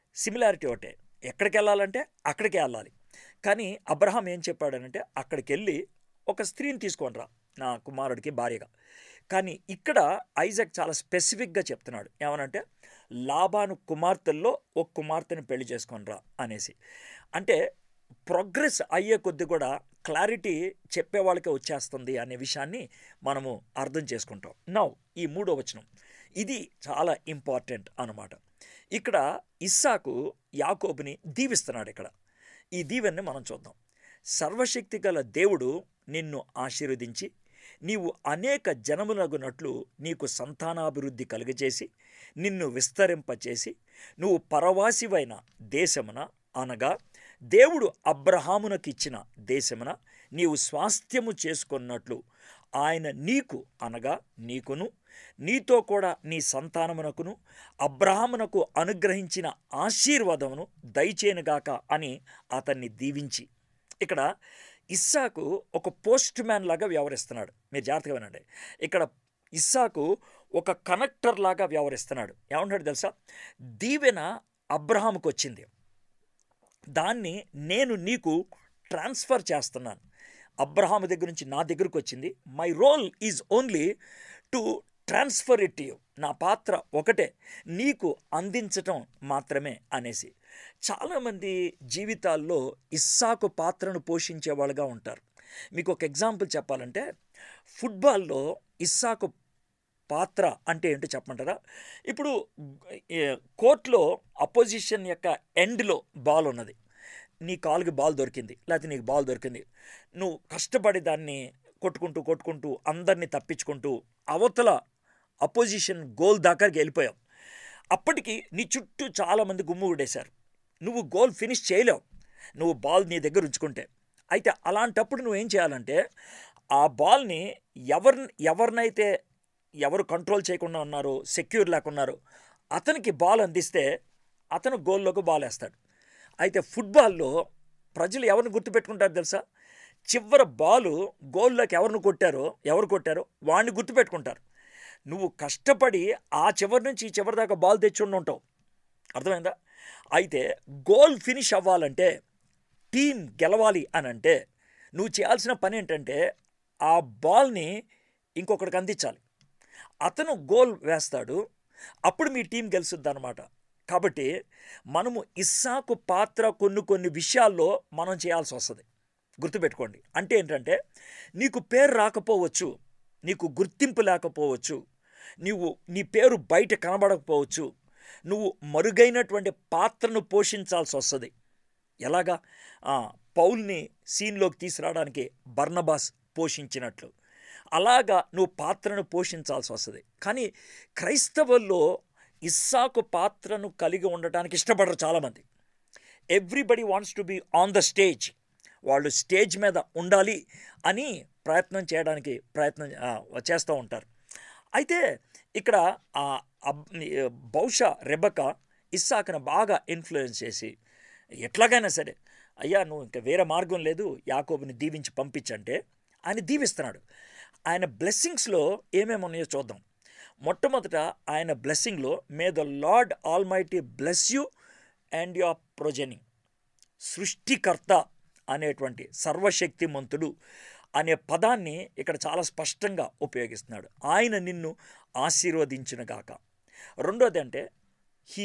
Speaker 1: సిమిలారిటీ ఒకటే ఎక్కడికి వెళ్ళాలంటే అక్కడికి వెళ్ళాలి కానీ అబ్రహాం ఏం చెప్పాడనంటే అక్కడికి వెళ్ళి ఒక స్త్రీని తీసుకొని రా నా కుమారుడికి భార్యగా కానీ ఇక్కడ ఐజాక్ చాలా స్పెసిఫిక్గా చెప్తున్నాడు ఏమనంటే లాభాను కుమార్తెల్లో ఒక కుమార్తెను పెళ్లి చేసుకొని రా అనేసి అంటే ప్రోగ్రెస్ అయ్యే కొద్ది కూడా క్లారిటీ చెప్పే వాళ్ళకే వచ్చేస్తుంది అనే విషయాన్ని మనము అర్థం చేసుకుంటాం నౌ ఈ మూడో వచనం ఇది చాలా ఇంపార్టెంట్ అన్నమాట ఇక్కడ ఇస్సాకు యాకోబుని దీవిస్తున్నాడు ఇక్కడ ఈ దీవెన్ని మనం చూద్దాం సర్వశక్తి గల దేవుడు నిన్ను ఆశీర్వదించి నీవు అనేక జనములగునట్లు నీకు సంతానాభివృద్ధి కలుగజేసి నిన్ను విస్తరింపచేసి నువ్వు పరవాసివైన దేశమున అనగా దేవుడు అబ్రహామునకిచ్చిన దేశమున నీవు స్వాస్థ్యము చేసుకున్నట్లు ఆయన నీకు అనగా నీకును నీతో కూడా నీ సంతానమునకును అబ్రహామునకు అనుగ్రహించిన ఆశీర్వాదమును దయచేనుగాక అని అతన్ని దీవించి ఇక్కడ ఇస్సాకు ఒక పోస్ట్ మ్యాన్ లాగా వ్యవహరిస్తున్నాడు మీరు జాగ్రత్తగా వినండి ఇక్కడ ఇస్సాకు ఒక కనెక్టర్ లాగా వ్యవహరిస్తున్నాడు ఏమంటాడు తెలుసా దీవెన అబ్రహాముకు వచ్చింది దాన్ని నేను నీకు ట్రాన్స్ఫర్ చేస్తున్నాను అబ్రహాము దగ్గర నుంచి నా దగ్గరకు వచ్చింది my role is only to transfer it you నా పాత్ర ఒకటే నీకు అందించటం మాత్రమే అనేసి చాలామంది జీవితాల్లో ఇస్సాకు పాత్రను పోషించే వాళ్ళుగా ఉంటారు మీకు ఒక ఎగ్జాంపుల్ చెప్పాలంటే ఫుట్బాల్లో ఇస్సాకు పాత్ర అంటే ఏంటో చెప్పమంటారా ఇప్పుడు ఏ, కోర్టులో అపోజిషన్ యొక్క ఎండ్లో బాల్ ఉన్నది నీ కాలుకి బాల్ దొరికింది లేకపోతే నీకు బాల్ దొరికింది నువ్వు కష్టపడి దాన్ని కొట్టుకుంటూ కొట్టుకుంటూ అందరినీ తప్పించుకుంటూ అవతల అపోజిషన్ గోల్ దాకాకి వెళ్ళిపోయావు అప్పటికి నీ చుట్టూ చాలామంది గుమ్ము గుడేశారు నువ్వు గోల్ ఫినిష్ చేయలేవు నువ్వు బాల్ నీ దగ్గర ఉంచుకుంటే అయితే అలాంటప్పుడు నువ్వేం చేయాలంటే ఆ బాల్ని ఎవరి ఎవరినైతే ఎవరు కంట్రోల్ చేయకుండా ఉన్నారో సెక్యూర్ లేకున్నారో అతనికి బాల్ అందిస్తే అతను గోల్లోకి బాల్ వేస్తాడు అయితే ఫుట్బాల్లో ప్రజలు ఎవరిని గుర్తుపెట్టుకుంటారు తెలుసా చివరి బాలు గోల్లోకి ఎవరిని కొట్టారో ఎవరు కొట్టారో వాడిని గుర్తుపెట్టుకుంటారు నువ్వు కష్టపడి ఆ చివరి నుంచి ఈ చివరి దాకా బాల్ తెచ్చుండి ఉంటావు అర్థమైందా అయితే గోల్ ఫినిష్ అవ్వాలంటే టీం గెలవాలి అని అంటే నువ్వు చేయాల్సిన పని ఏంటంటే ఆ బాల్ని ఇంకొకడికి అందించాలి అతను గోల్ వేస్తాడు అప్పుడు మీ టీం గెలుస్తుంది అనమాట కాబట్టి మనము ఇస్సాకు పాత్ర కొన్ని కొన్ని విషయాల్లో మనం చేయాల్సి వస్తుంది గుర్తుపెట్టుకోండి అంటే ఏంటంటే నీకు పేరు రాకపోవచ్చు నీకు గుర్తింపు లేకపోవచ్చు నీవు నీ పేరు బయట కనబడకపోవచ్చు నువ్వు మరుగైనటువంటి పాత్రను పోషించాల్సి వస్తుంది ఎలాగా ఆ, పౌల్ని సీన్లోకి తీసుకురావడానికి బర్నబాస్ పోషించినట్లు అలాగా నువ్వు పాత్రను పోషించాల్సి వస్తుంది కానీ క్రైస్తవుల్లో ఇస్సాకు పాత్రను కలిగి ఉండటానికి ఇష్టపడరు చాలామంది everybody wants to be on the stage వాళ్ళు స్టేజ్ మీద ఉండాలి అని ప్రయత్నం చేయడానికి ప్రయత్నం ఆ, చేస్తూ ఉంటారు అయితే ఇక్కడ ఆ అబ్- బహుశా రెబక ఇస్సాకును బాగా ఇన్ఫ్లుయెన్స్ చేసి ఎట్లాగైనా సరే అయ్యా నువ్వు ఇంకా వేరే మార్గం లేదు యాకోబుని దీవించి పంపించంటే ఆయన దీవిస్తున్నాడు ఆయన బ్లెస్సింగ్స్లో ఏమేమి ఉన్నాయో చూద్దాం మొట్టమొదట ఆయన బ్లెస్సింగ్లో may the lord almighty bless you and your progeny సృష్టికర్త అనేటువంటి సర్వశక్తిమంతుడు అనే పదాన్ని ఇక్కడ చాలా స్పష్టంగా ఉపయోగిస్తున్నాడు ఆయన నిన్ను ఆశీర్వదించునుగాక రెండోది అంటే హీ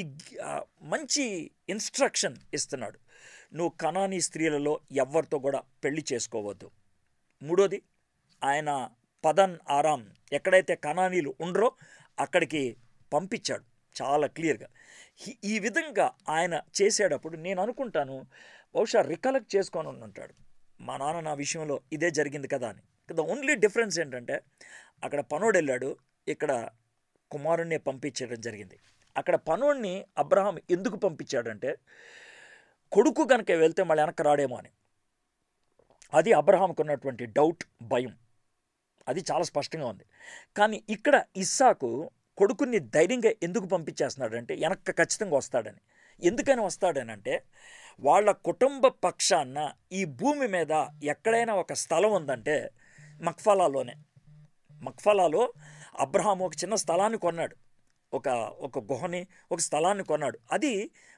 Speaker 1: మంచి ఇన్స్ట్రక్షన్ ఇస్తున్నాడు నువ్వు కణానీ స్త్రీలలో ఎవరితో కూడా పెళ్లి చేసుకోవద్దు మూడోది ఆయన పదన్ ఆరాం ఎక్కడైతే కణానీలు ఉండరో అక్కడికి పంపించాడు చాలా క్లియర్గా ఈ- ఈ విధంగా ఆయన చేసేటప్పుడు నేను అనుకుంటాను బహుశా రికలెక్ట్ చేసుకొని ఉంటాడు మా నాన్న నా విషయంలో ఇదే జరిగింది కదా అని ద ఓన్లీ డిఫరెన్స్ ఏంటంటే అక్కడ పనోడు వెళ్ళాడు ఇక్కడ కుమారుణ్ణి పంపించడం జరిగింది అక్కడ పనోడిని అబ్రహాం ఎందుకు పంపించాడంటే కొడుకు కనుక వెళ్తే మళ్ళీ వెనక్కి రాడేమో అని అది అబ్రహాంకు ఉన్నటువంటి డౌట్ భయం అది చాలా స్పష్టంగా ఉంది కానీ ఇక్కడ ఇస్సాకు కొడుకుని ధైర్యంగా ఎందుకు పంపించేస్తున్నాడంటే వెనక్కి ఖచ్చితంగా వస్తాడని ఎందుకని వస్తాడనంటే వాళ్ళ కుటుంబ పక్షాన ఈ భూమి మీద ఎక్కడైనా ఒక స్థలం ఉందంటే మక్ఫలాలోనే మక్ఫలాలో అబ్రహాం ఒక చిన్న స్థలాన్ని కొన్నాడు ఒక ఒక గుహని ఒక స్థలాన్ని కొన్నాడు అది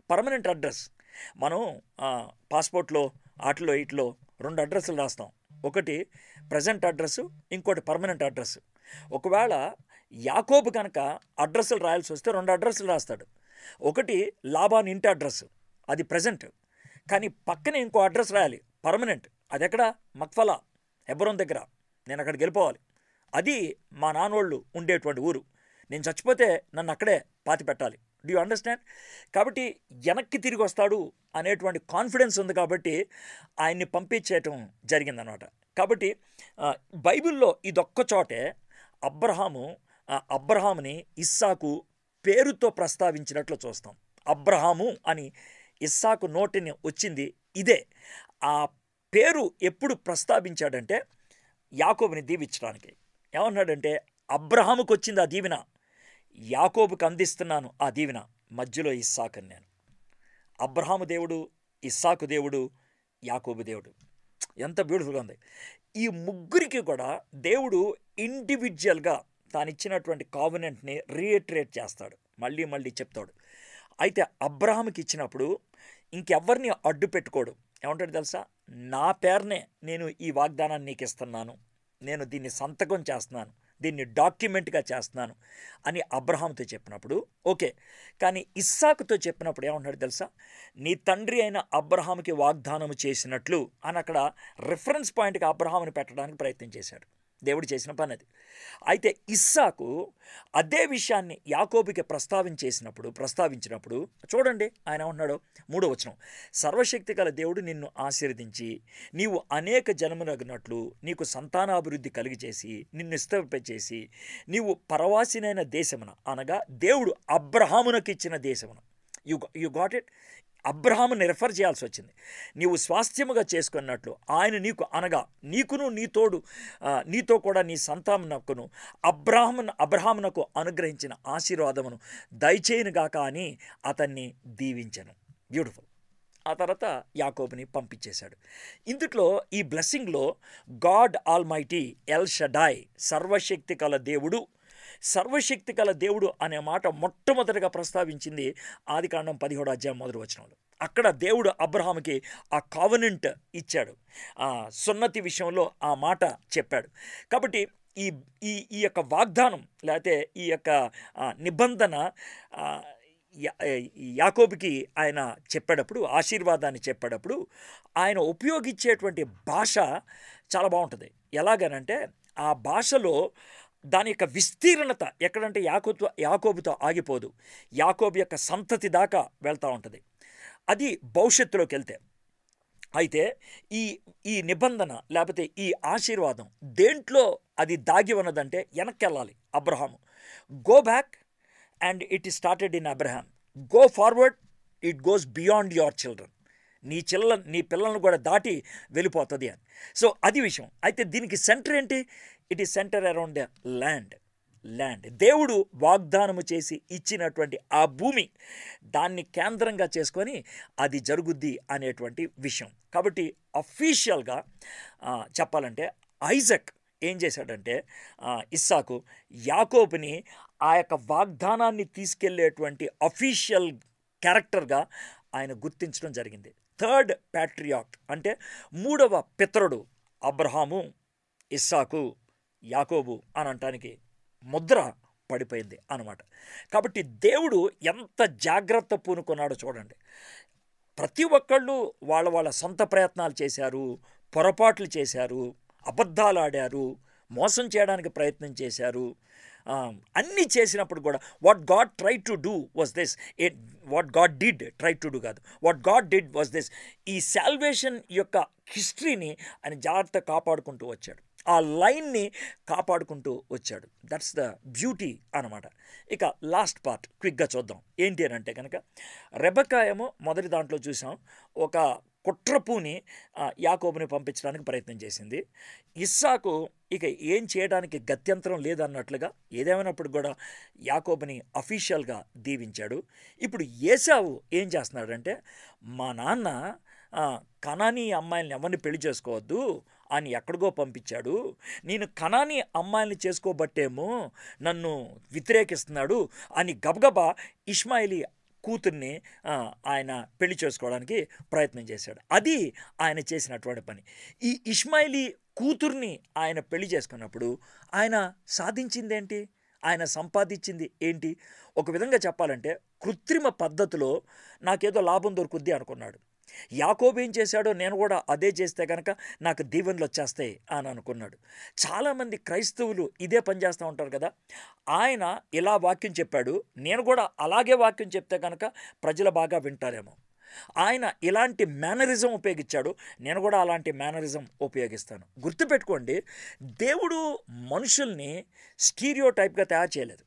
Speaker 1: పర్మనెంట్ అడ్రస్ మనం ఆ, పాస్పోర్ట్లో ఆటలో ఇట్లో రెండు అడ్రస్లు రాస్తాం ఒకటి ప్రజెంట్ అడ్రస్ ఇంకోటి పర్మనెంట్ అడ్రస్ ఒకవేళ యాకోబు కనుక అడ్రస్లు రాయాల్సి వస్తే రెండు అడ్రస్లు రాస్తాడు ఒకటి లాభాన్ ఇంటి అడ్రస్ అది ప్రజెంట్ కానీ పక్కనే ఇంకో అడ్రస్ రాయాలి పర్మనెంట్ అది ఎక్కడ మక్ఫలా హెబ్రోన్ దగ్గర నేను అక్కడికి వెళ్ళిపోవాలి అది మా నాన్నోళ్ళు ఉండేటువంటి ఊరు నేను చచ్చిపోతే నన్ను అక్కడే పాతి పెట్టాలి డూ యూ అండర్స్టాండ్ కాబట్టి వెనక్కి తిరిగి వస్తాడు అనేటువంటి కాన్ఫిడెన్స్ ఉంది కాబట్టి ఆయన్ని పంపించేయటం జరిగిందనమాట కాబట్టి ఆ, బైబిల్లో ఇదొక్క చోటే అబ్రహాము ఆ, అబ్రహాముని ఇస్సాకు పేరుతో ప్రస్తావించినట్లు చూస్తాం అబ్రహాము అని ఇస్సాకు నోటిని వచ్చింది ఇదే ఆ పేరు ఎప్పుడు ప్రస్తావించాడంటే యాకోబుని దీవించడానికి ఏమన్నాడంటే అబ్రహాముకు వచ్చింది ఆ దీవెన యాకోబుకి అందిస్తున్నాను ఆ దీవెన మధ్యలో ఇస్సాకని నేను అబ్రహాము దేవుడు ఇస్సాకు దేవుడు యాకోబు దేవుడు ఎంత బ్యూటిఫుల్గా ఉంది ఈ ముగ్గురికి కూడా దేవుడు ఇండివిజువల్గా తాను ఇచ్చినటువంటి కావనెంట్ని రీఇటరేట్ చేస్తాడు మళ్ళీ మళ్ళీ చెప్తాడు అయితే అబ్రహాముకి ఇచ్చినప్పుడు ఇంకెవ్వరిని అడ్డు పెట్టుకోడు ఏమంటాడు తెలుసా నా పేరునే నేను ఈ వాగ్దానాన్ని నీకు ఇస్తున్నాను నేను దీన్ని సంతకం చేస్తున్నాను దీన్ని డాక్యుమెంట్గా చేస్తున్నాను అని అబ్రహాంతో చెప్పినప్పుడు ఓకే కానీ ఇస్సాకుతో చెప్పినప్పుడు ఏమంటాడు తెలుసా నీ తండ్రి అయిన అబ్రహాంకి వాగ్దానం చేసినట్లు అని అక్కడ రిఫరెన్స్ పాయింట్గా అబ్రహాంని పెట్టడానికి ప్రయత్నం చేశాడు దేవుడు చేసిన పని అది అయితే ఇస్సాకు అదే విషయాన్ని యాకోబుకి ప్రస్తావించేసినప్పుడు ప్రస్తావించినప్పుడు చూడండి ఆయన ఏమన్నాడు మూడో వచనం సర్వశక్తి గల దేవుడు నిన్ను ఆశీర్వదించి నీవు అనేక జన్మలగినట్లు నీకు సంతానాభివృద్ధి కలిగి చేసి నిన్ను ఇష్టపచేసి నీవు పరవాసినైన దేశమున అనగా దేవుడు అబ్రహామునకు ఇచ్చిన దేశమున యు యు గాట్ ఇట్ అబ్రహాముని రెఫర్ చేయాల్సి వచ్చింది నీవు స్వాస్థ్యముగా చేసుకున్నట్లు ఆయన నీకు అనగా నీకును నీ తోడు ఆ, నీతో కూడా నీ సంతానకును అబ్రాహ్మన్ అబ్రహామునకు అనుగ్రహించిన ఆశీర్వాదమును దయచేయునుగాక అని అతన్ని దీవించను బ్యూటిఫుల్ ఆ తర్వాత యాకోబుని పంపించేశాడు ఇందుట్లో ఈ బ్లెస్సింగ్లో God almighty El Shaddai సర్వశక్తి కల దేవుడు సర్వశక్తి కల దేవుడు అనే మాట మొట్టమొదటిగా ప్రస్తావించింది ఆదికాండం పదిహేడు అధ్యాయం మొదటి వచనంలో అక్కడ దేవుడు అబ్రహాముకి ఆ కావనెంట్ ఇచ్చాడు ఆ సున్నతి విషయంలో ఆ మాట చెప్పాడు కాబట్టి ఈ ఈ ఈ యొక్క వాగ్దానం లేకపోతే ఈ యొక్క ఆ, నిబంధన ఆ, యా- యాకోబుకి ఆయన చెప్పేటప్పుడు ఆశీర్వాదాన్ని చెప్పేటప్పుడు ఆయన ఉపయోగించేటువంటి భాష చాలా బాగుంటుంది ఎలాగనంటే ఆ భాషలో దాని యొక్క విస్తీర్ణత ఎక్కడంటే యాకోబు యాకోబుతో ఆగిపోదు యాకోబు యొక్క సంతతి దాకా వెళ్తూ ఉంటుంది అది భవిష్యత్తులోకి వెళ్తే అయితే ఈ ఈ నిబంధన లేకపోతే ఈ ఆశీర్వాదం దేంట్లో అది దాగి ఉన్నదంటే వెనక్కి వెళ్ళాలి Abraham go back and it ఈ started in Abraham go forward it goes beyond your children నీ చిల్ల నీ పిల్లలను కూడా దాటి వెళ్ళిపోతుంది అని సో అది విషయం అయితే దీనికి సెంటర్ ఏంటి ఇట్ ఈ సెంటర్ అరౌండ్ ల్యాండ్ ల్యాండ్ దేవుడు వాగ్దానము చేసి ఇచ్చినటువంటి ఆ భూమి దాన్ని కేంద్రంగా చేసుకొని అది జరుగుద్ది అనేటువంటి విషయం కాబట్టి అఫీషియల్గా చెప్పాలంటే ఐజక్ ఏం చేశాడంటే ఆ, ఇస్సాకు యాకోబుని ఆ యొక్క వాగ్దానాన్ని తీసుకెళ్లేటువంటి అఫీషియల్ క్యారెక్టర్గా ఆయన గుర్తించడం జరిగింది థర్డ్ ప్యాట్రియాట్ అంటే మూడవ పితరుడు అబ్రహాము ఇస్సాకు యాకోబు అని అనటానికి ముద్ర పడిపోయింది అనమాట కాబట్టి దేవుడు ఎంత జాగ్రత్త పూనుకున్నాడో చూడండి ప్రతి ఒక్కళ్ళు వాళ్ళ వాళ్ళ సొంత ప్రయత్నాలు చేశారు పొరపాట్లు చేశారు అబద్ధాలు ఆడారు మోసం చేయడానికి ప్రయత్నం చేశారు ఆ, అన్నీ చేసినప్పుడు కూడా what God try to do was this a what God did try to do కాదు what God did was this ఈ శాల్వేషన్ యొక్క హిస్టరీని ఆయన జాగ్రత్త కాపాడుకుంటూ వచ్చాడు ఆ లైన్ని కాపాడుకుంటూ వచ్చాడు దట్స్ ద బ్యూటీ అనమాట ఇక లాస్ట్ పార్ట్ క్విక్గా చూద్దాం ఏంటి అని అంటే కనుక రెబకా ఏమో మొదటి దాంట్లో చూసాం ఒక కుట్రపూని ఆ, యాకోబుని పంపించడానికి ప్రయత్నం చేసింది ఇస్సాకు ఇక ఏం చేయడానికి గత్యంతరం లేదన్నట్లుగా ఏదేమైనప్పుడు కూడా యాకోబుని అఫీషియల్గా దీవించాడు ఇప్పుడు ఏసావు ఏం చేస్తున్నాడంటే మా నాన్న ఆ, కనానీ అమ్మాయిల్ని ఎవరిని పెళ్లి చేసుకోవద్దు అని ఎక్కడికో పంపించాడు నేను కనానీ అమ్మాయిల్ని చేసుకోబట్టేమో నన్ను వ్యతిరేకిస్తున్నాడు అని గబగబా ఇస్మాయిలీ కూతుర్ని ఆ, ఆయన పెళ్లి చేసుకోవడానికి ప్రయత్నం చేశాడు అది ఆయన చేసినటువంటి పని ఈ ఇస్మాయిలీ కూతుర్ని ఆయన పెళ్లి చేసుకున్నప్పుడు ఆయన సాధించిందేంటి ఆయన సంపాదించింది ఏంటి ఒక విధంగా చెప్పాలంటే కృత్రిమ పద్ధతిలో నాకేదో లాభం దొరుకుద్ది అనుకున్నాడు యాకోబు ఏం చేశాడో నేను కూడా అదే చేస్తే కనుక నాకు దీవెనలు వచ్చేస్తాయి అని అనుకున్నాడు చాలామంది క్రైస్తవులు ఇదే పని చేస్తూ ఉంటారు కదా ఆయన ఇలా వాక్యం చెప్పాడు నేను కూడా అలాగే వాక్యం చెప్తే కనుక ప్రజలు బాగా వింటారేమో ఆయన ఇలాంటి మేనరిజం ఉపయోగించాడు నేను కూడా అలాంటి మేనరిజం ఉపయోగిస్తాను గుర్తుపెట్టుకోండి దేవుడు మనుషుల్ని స్టీరియో టైప్గా తయారు చేయలేదు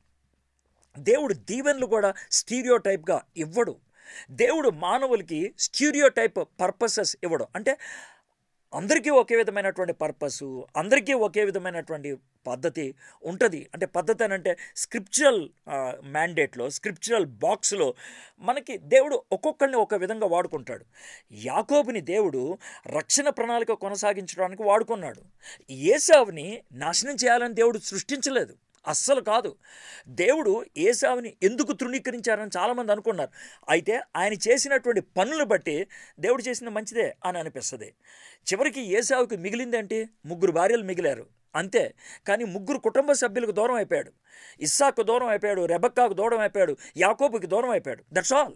Speaker 1: దేవుడు దీవెనలు కూడా స్టీరియో టైప్గా ఇవ్వడు దేవుడు మానవులకి స్టీరియో టైప్ పర్పసెస్ ఇవ్వడు అంటే అందరికీ ఒకే విధమైనటువంటి పర్పస్ అందరికీ ఒకే విధమైనటువంటి పద్ధతి ఉంటుంది అంటే పద్ధతి అని అంటే స్క్రిప్చురల్ మ్యాండేట్లో స్క్రిప్చురల్ బాక్స్లో మనకి దేవుడు ఒక్కొక్కరిని ఒక విధంగా వాడుకుంటాడు యాకోబుని దేవుడు రక్షణ ప్రణాళిక కొనసాగించడానికి వాడుకున్నాడు ఏసావుని నాశనం చేయాలని దేవుడు సృష్టించలేదు అస్సలు కాదు దేవుడు ఏసావుని ఎందుకు తృణీకరించారని చాలామంది అనుకున్నారు అయితే ఆయన చేసినటువంటి పనులు బట్టి దేవుడు చేసిన మంచిదే అని అనిపిస్తుంది చివరికి ఏసావుకి మిగిలిందేంటి ముగ్గురు భార్యలు మిగిలారు అంతే కానీ ముగ్గురు కుటుంబ సభ్యులకు దూరం అయిపోయాడు ఇస్సాకు దూరం అయిపోయాడు రెబక్కాకు దూరం అయిపోయాడు యాకోబుకి దూరం అయిపోయాడు దట్స్ ఆల్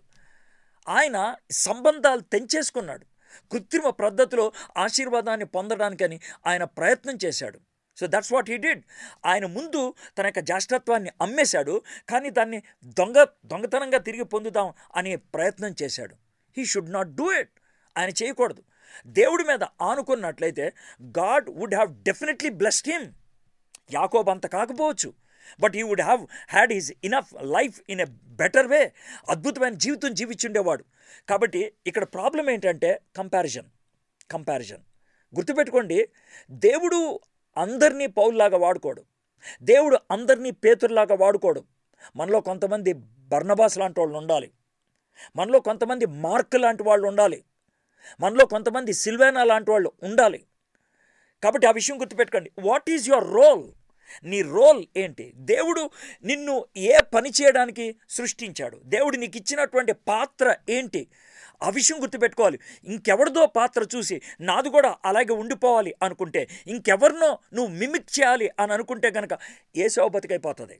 Speaker 1: ఆయన సంబంధాలు తెంచేసుకున్నాడు కృత్రిమ పద్ధతిలో ఆశీర్వాదాన్ని పొందడానికని ఆయన ప్రయత్నం చేశాడు so that's what he did ఆయన ముందు తన యొక్క జ్యేష్ఠత్వాన్ని అమ్మేశాడు కానీ దాన్ని దొంగ దొంగతనంగా తిరిగి పొందుదాం అనే ప్రయత్నం చేశాడు he should not do it ఆయన చేయకూడదు దేవుడి మీద ఆనుకున్నట్లయితే God would have definitely blessed him యాకోబ్ అంత కాకపోవచ్చు but he would have had is enough life in a better way అద్భుతమైన జీవితం జీవించుండేవాడు కాబట్టి ఇక్కడ ప్రాబ్లం ఏంటంటే కంపారిజన్ కంపారిజన్ గుర్తుపెట్టుకోండి దేవుడు అందరినీ పౌల్లాగా వాడుకోడు దేవుడు అందరినీ పేతుర్లాగా వాడుకోడు మనలో కొంతమంది బర్నబాస్ లాంటి వాళ్ళు ఉండాలి మనలో కొంతమంది మార్క్ లాంటి వాళ్ళు ఉండాలి మనలో కొంతమంది సిల్వేనా లాంటి వాళ్ళు ఉండాలి కాబట్టి ఆ విషయం గుర్తుపెట్టుకోండి వాట్ ఈజ్ యువర్ రోల్ నీ రోల్ ఏంటి దేవుడు నిన్ను ఏ పని చేయడానికి సృష్టించాడు దేవుడు నీకు ఇచ్చినటువంటి పాత్ర ఏంటి ఆ విషయం గుర్తుపెట్టుకోవాలి ఇంకెవరిదో పాత్ర చూసి నాది కూడా అలాగే ఉండిపోవాలి అనుకుంటే ఇంకెవరినో నువ్వు మిమిక్ చేయాలి అని అనుకుంటే కనుక ఏసవ బతికైపోతుంది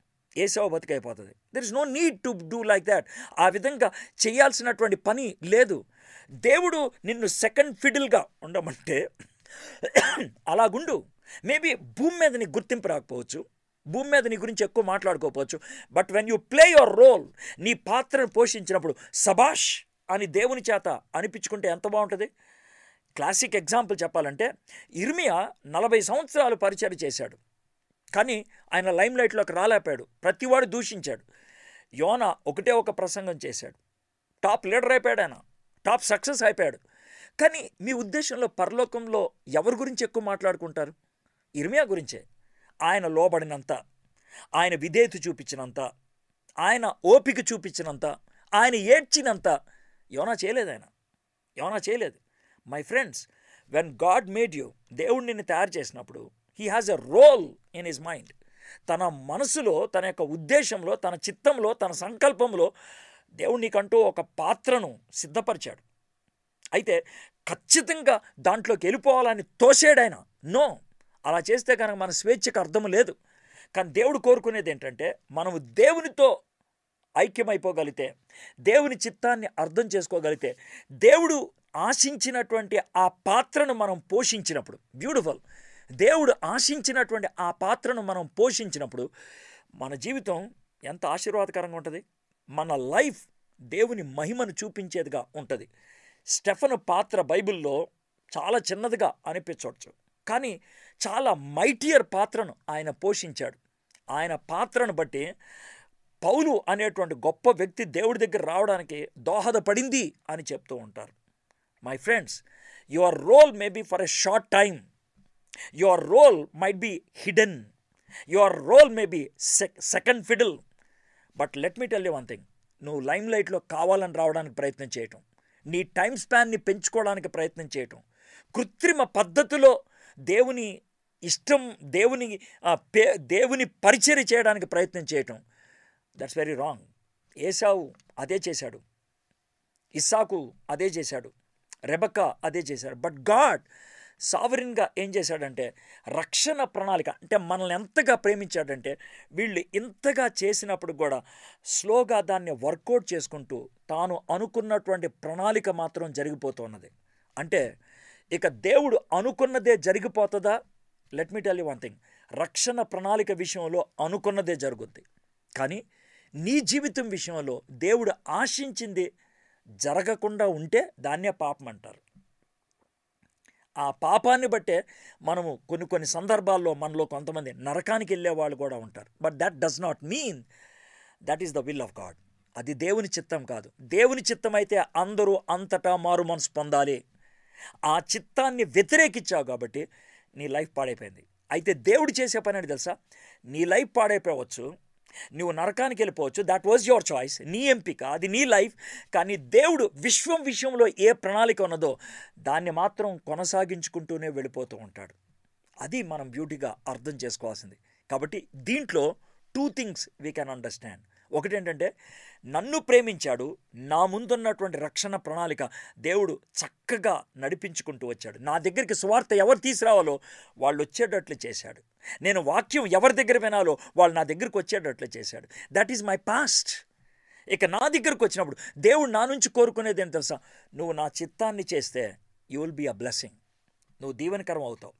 Speaker 1: ఏసవ బతికైపోతుంది there is no need to do like that ఆ విధంగా చేయాల్సినటువంటి పని లేదు దేవుడు నిన్ను సెకండ్ ఫిడిల్గా ఉండమంటే అలాగుండు మేబీ భూమి మీద నీ గుర్తింపు రాకపోవచ్చు భూమి మీద నీ గురించి ఎక్కువ మాట్లాడుకోకపోవచ్చు but when you play your role నీ పాత్రను పోషించినప్పుడు సబాష్ అని దేవుని చేత అనిపించుకుంటే ఎంత బాగుంటుంది క్లాసిక్ ఎగ్జాంపుల్ చెప్పాలంటే ఇర్మియా నలభై సంవత్సరాలు పరిచయం చేశాడు కానీ ఆయన లైమ్ లైట్లోకి రాలేపాడు ప్రతివాడు దూషించాడు యోన ఒకటే ఒక ప్రసంగం చేశాడు టాప్ లీడర్ అయిపోయాడు ఆయన టాప్ సక్సెస్ అయిపోయాడు కానీ మీ ఉద్దేశంలో పరలోకంలో ఎవరి గురించి ఎక్కువ మాట్లాడుకుంటారు ఇర్మియా గురించే ఆయన లోబడినంత ఆయన విధేయత చూపించినంత ఆయన ఓపిక చూపించినంత ఆయన ఏడ్చినంత యోనా చేయలేదు ఆయన యోనా చేయలేదు my friends when God made you దేవుడు నిన్ను తయారు చేసినప్పుడు he has a role in his mind తన మనసులో తన యొక్క ఉద్దేశంలో తన చిత్తంలో తన సంకల్పంలో దేవుడు నీకంటూ ఒక పాత్రను సిద్ధపరిచాడు అయితే ఖచ్చితంగా దాంట్లోకి వెళ్ళిపోవాలని తోసేడాయన నో అలా చేస్తే కనుక మన స్వేచ్ఛకు అర్థం లేదు కానీ దేవుడు కోరుకునేది ఏంటంటే మనము దేవునితో ఐక్యమైపోగలిగితే దేవుని చిత్తాన్ని అర్థం చేసుకోగలిగితే దేవుడు ఆశించినటువంటి ఆ పాత్రను మనం పోషించినప్పుడు బ్యూటిఫుల్ దేవుడు ఆశించినటువంటి ఆ పాత్రను మనం పోషించినప్పుడు మన జీవితం ఎంత ఆశీర్వాదకరంగా ఉంటుంది మన లైఫ్ దేవుని మహిమను చూపించేదిగా ఉంటుంది స్టెఫను పాత్ర బైబిల్లో చాలా చిన్నదిగా అనిపించవచ్చు కానీ చాలా మైటియర్ పాత్రను ఆయన పోషించాడు ఆయన పాత్రను బట్టి పౌలు అనేటువంటి గొప్ప వ్యక్తి దేవుడి దగ్గర రావడానికి దోహదపడింది అని చెప్తూ ఉంటారు my friends your role may be for a short time your role might be hidden your role may be second fiddle but let me tell you one thing నువ్వు లైమ్ లైట్లో కావాలని రావడానికి ప్రయత్నం చేయటం నీ టైం స్పాన్ని పెంచుకోవడానికి ప్రయత్నం చేయటం కృత్రిమ పద్ధతిలో దేవుని ఇష్టం దేవుని ఆ, పే దేవుని పరిచర్య చేయడానికి ప్రయత్నం చేయటం దట్స్ వెరీ రాంగ్ ఏసావు అదే చేశాడు ఇస్సాకు అదే చేశాడు రెబక్క అదే చేశాడు బట్ గాడ్ సావరిన్గా ఏం చేశాడంటే రక్షణ ప్రణాళిక అంటే మనల్ని ఎంతగా ప్రేమించాడంటే వీళ్ళు ఇంతగా చేసినప్పుడు కూడా స్లోగా దాన్ని వర్కౌట్ చేసుకుంటూ తాను అనుకున్నటువంటి ప్రణాళిక మాత్రం జరిగిపోతున్నది అంటే ఇక దేవుడు అనుకున్నదే జరిగిపోతుందా let me tell you one thing రక్షణ ప్రణాళిక విషయంలో అనుకున్నదే జరుగుద్ది కానీ నీ జీవితం విషయంలో దేవుడు ఆశించింది జరగకుండా ఉంటే దాన్నే పాపం అంటారు ఆ పాపాన్ని బట్టే మనము కొన్ని కొన్ని సందర్భాల్లో మనలో కొంతమంది నరకానికి వెళ్ళే వాళ్ళు కూడా ఉంటారు but that does not mean that is the will of God అది దేవుని చిత్తం కాదు దేవుని చిత్తం అయితే అందరూ అంతటా మారు మనసు పొందాలి ఆ చిత్తాన్ని వ్యతిరేకించావు కాబట్టి నీ లైఫ్ పాడైపోయింది అయితే దేవుడు చేసే పని అని తెలుసా నీ లైఫ్ పాడైపోవచ్చు నువ్వు నరకానికి వెళ్ళిపోవచ్చు దట్ వాజ్ యువర్ చాయిస్ నీ ఎంపిక అది నీ లైఫ్ కానీ దేవుడు విశ్వం విషయంలో ఏ ప్రణాళిక ఉన్నదో దాన్ని మాత్రం కొనసాగించుకుంటూనే వెళ్ళిపోతూ ఉంటాడు అది మనం బ్యూటీగా అర్థం చేసుకోవాల్సింది కాబట్టి దీంట్లో two things we can understand ఒకటి ఏంటంటే నన్ను ప్రేమించాడు నా ముందున్నటువంటి రక్షణ ప్రణాళిక దేవుడు చక్కగా నడిపించుకుంటూ వచ్చాడు నా దగ్గరికి సువార్త ఎవరు తీసుకురావాలో వాళ్ళు వచ్చేటట్లు చేశాడు నేను వాక్యం ఎవరి దగ్గర వినాలో వాళ్ళు నా దగ్గరికి వచ్చేటట్లు చేశాడు దట్ ఈజ్ మై పాస్ట్ ఇక నా దగ్గరకు వచ్చినప్పుడు దేవుడు నా నుంచి కోరుకునేది ఏం తెలుసా నువ్వు నా చిత్తాన్ని చేస్తే you will be a blessing నువ్వు దీవెనకరం అవుతావు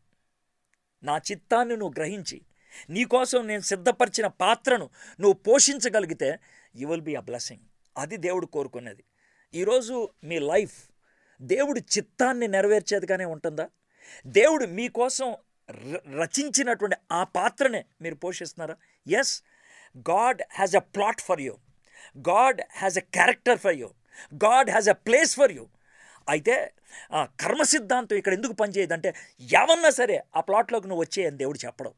Speaker 1: నా చిత్తాన్ని నువ్వు గ్రహించి నీకోసం నేను సిద్ధపరిచిన పాత్రను నువ్వు పోషించగలిగితే you will be a blessing అది దేవుడు కోరుకునేది ఈరోజు మీ లైఫ్ దేవుడి చిత్తాన్ని నెరవేర్చేదిగానే ఉంటుందా దేవుడు మీకోసం ర- రచించినటువంటి ఆ పాత్రనే మీరు పోషిస్తున్నారా yes God has a plot for you God has a character for you God has a place for you అయితే ఆ కర్మ సిద్ధాంతం ఇక్కడ ఎందుకు పనిచేయదంటే ఏమన్నా సరే ఆ ప్లాట్లోకి నువ్వు వచ్చే అని దేవుడు చెప్పడం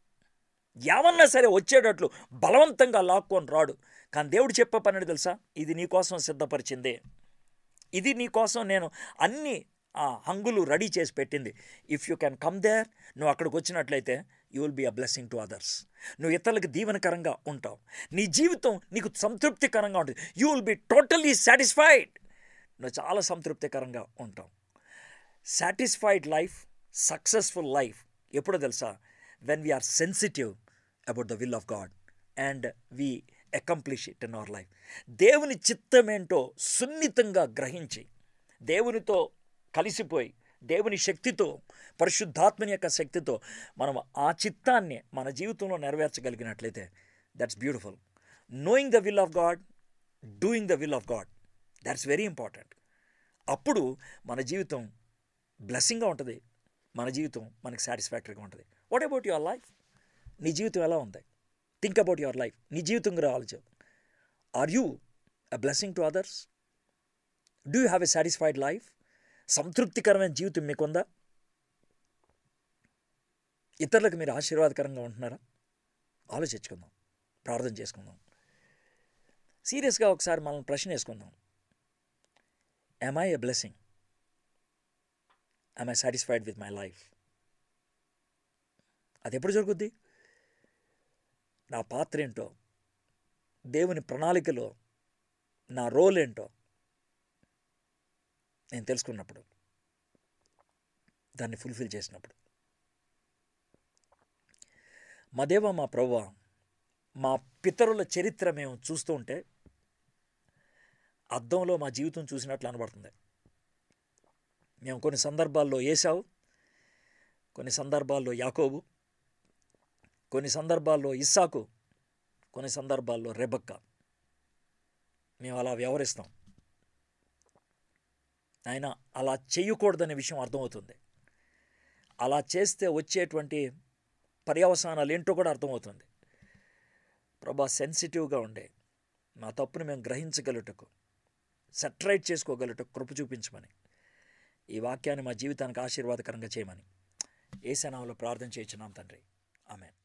Speaker 1: ఏమన్నా సరే వచ్చేటట్లు బలవంతంగా లాక్కొని రాడు కానీ దేవుడు చెప్పే పని ఏంటి తెలుసా ఇది నీ కోసం సిద్ధపరిచింది ఇది నీ కోసం నేను అన్ని ఆ హంగులు రెడీ చేసి పెట్టింది if you can come there నువ్వు అక్కడికి వచ్చినట్లయితే you will be a blessing to others నువ్వు ఇతరులకు దీవెనకరంగా ఉంటావు నీ జీవితం నీకు సంతృప్తికరంగా ఉంటుంది you will be totally satisfied నువ్వు చాలా సంతృప్తికరంగా ఉంటావు సాటిస్ఫైడ్ లైఫ్ సక్సెస్ఫుల్ లైఫ్ ఎప్పుడో తెలుసా when we're sensitive about the will of God and we accomplish it in our life దేవుని చిత్తమేంటో సున్నితంగా గ్రహించి దేవునితో కలిసిపోయి దేవుని శక్తితో పరిశుద్ధాత్మని యొక్క శక్తితో మనం ఆ చిత్తాన్ని మన జీవితంలో నెరవేర్చగలిగినట్లయితే that's beautiful knowing the will of God doing the will of God that's very important అప్పుడు మన జీవితం బ్లెస్సింగ్గా ఉంటుంది మన జీవితం మనకి సాటిస్ఫాక్టరీగా ఉంటుంది వాట్ అబౌట్ యువర్ లైఫ్ నీ జీవితం ఎలా ఉంది థింక్ అబౌట్ యువర్ లైఫ్ నీ జీవితం గురించి ఆలోచన are you a blessing to others do you have a satisfied life సంతృప్తికరమైన జీవితం మీకుందా ఇతరులకు మీరు ఆశీర్వాదకరంగా ఉంటున్నారా ఆలోచించుకుందాం ప్రార్థన చేసుకుందాం సీరియస్గా ఒకసారి మనం ప్రశ్న వేసుకుందాం am I a blessing? Am I satisfied with my life? అది ఎప్పుడు జరుగుద్ది నా పాత్ర ఏంటో దేవుని ప్రణాళికలో నా రోల్ ఏంటో నేను తెలుసుకున్నప్పుడు దాన్ని ఫుల్ఫిల్ చేసినప్పుడు మా దేవ మా ప్రభు మా పితరుల చరిత్ర మేము చూస్తూ ఉంటే అద్దంలో మా జీవితం చూసినట్లు అనబడుతుంది మేము కొన్ని సందర్భాల్లో ఏసావు కొన్ని సందర్భాల్లో యాకోబు కొన్ని సందర్భాల్లో ఇస్సాకు కొన్ని సందర్భాల్లో రెబక్క మేము అలా వ్యవహరిస్తాం ఆయన అలా చేయకూడదనే విషయం అర్థమవుతుంది అలా చేస్తే వచ్చేటువంటి పర్యవసానాలు ఏంటో కూడా అర్థమవుతుంది ప్రభా సెన్సిటివ్గా ఉండే మా తప్పును మేము గ్రహించగలుగుటకు సెటరైట్ చేసుకోగలుగుట కృప చూపించమని ఈ వాక్యాన్ని మా జీవితానికి ఆశీర్వాదకరంగా చేయమని ఏసనామలో ప్రార్థన చేయించున్నాం తండ్రి ఆమె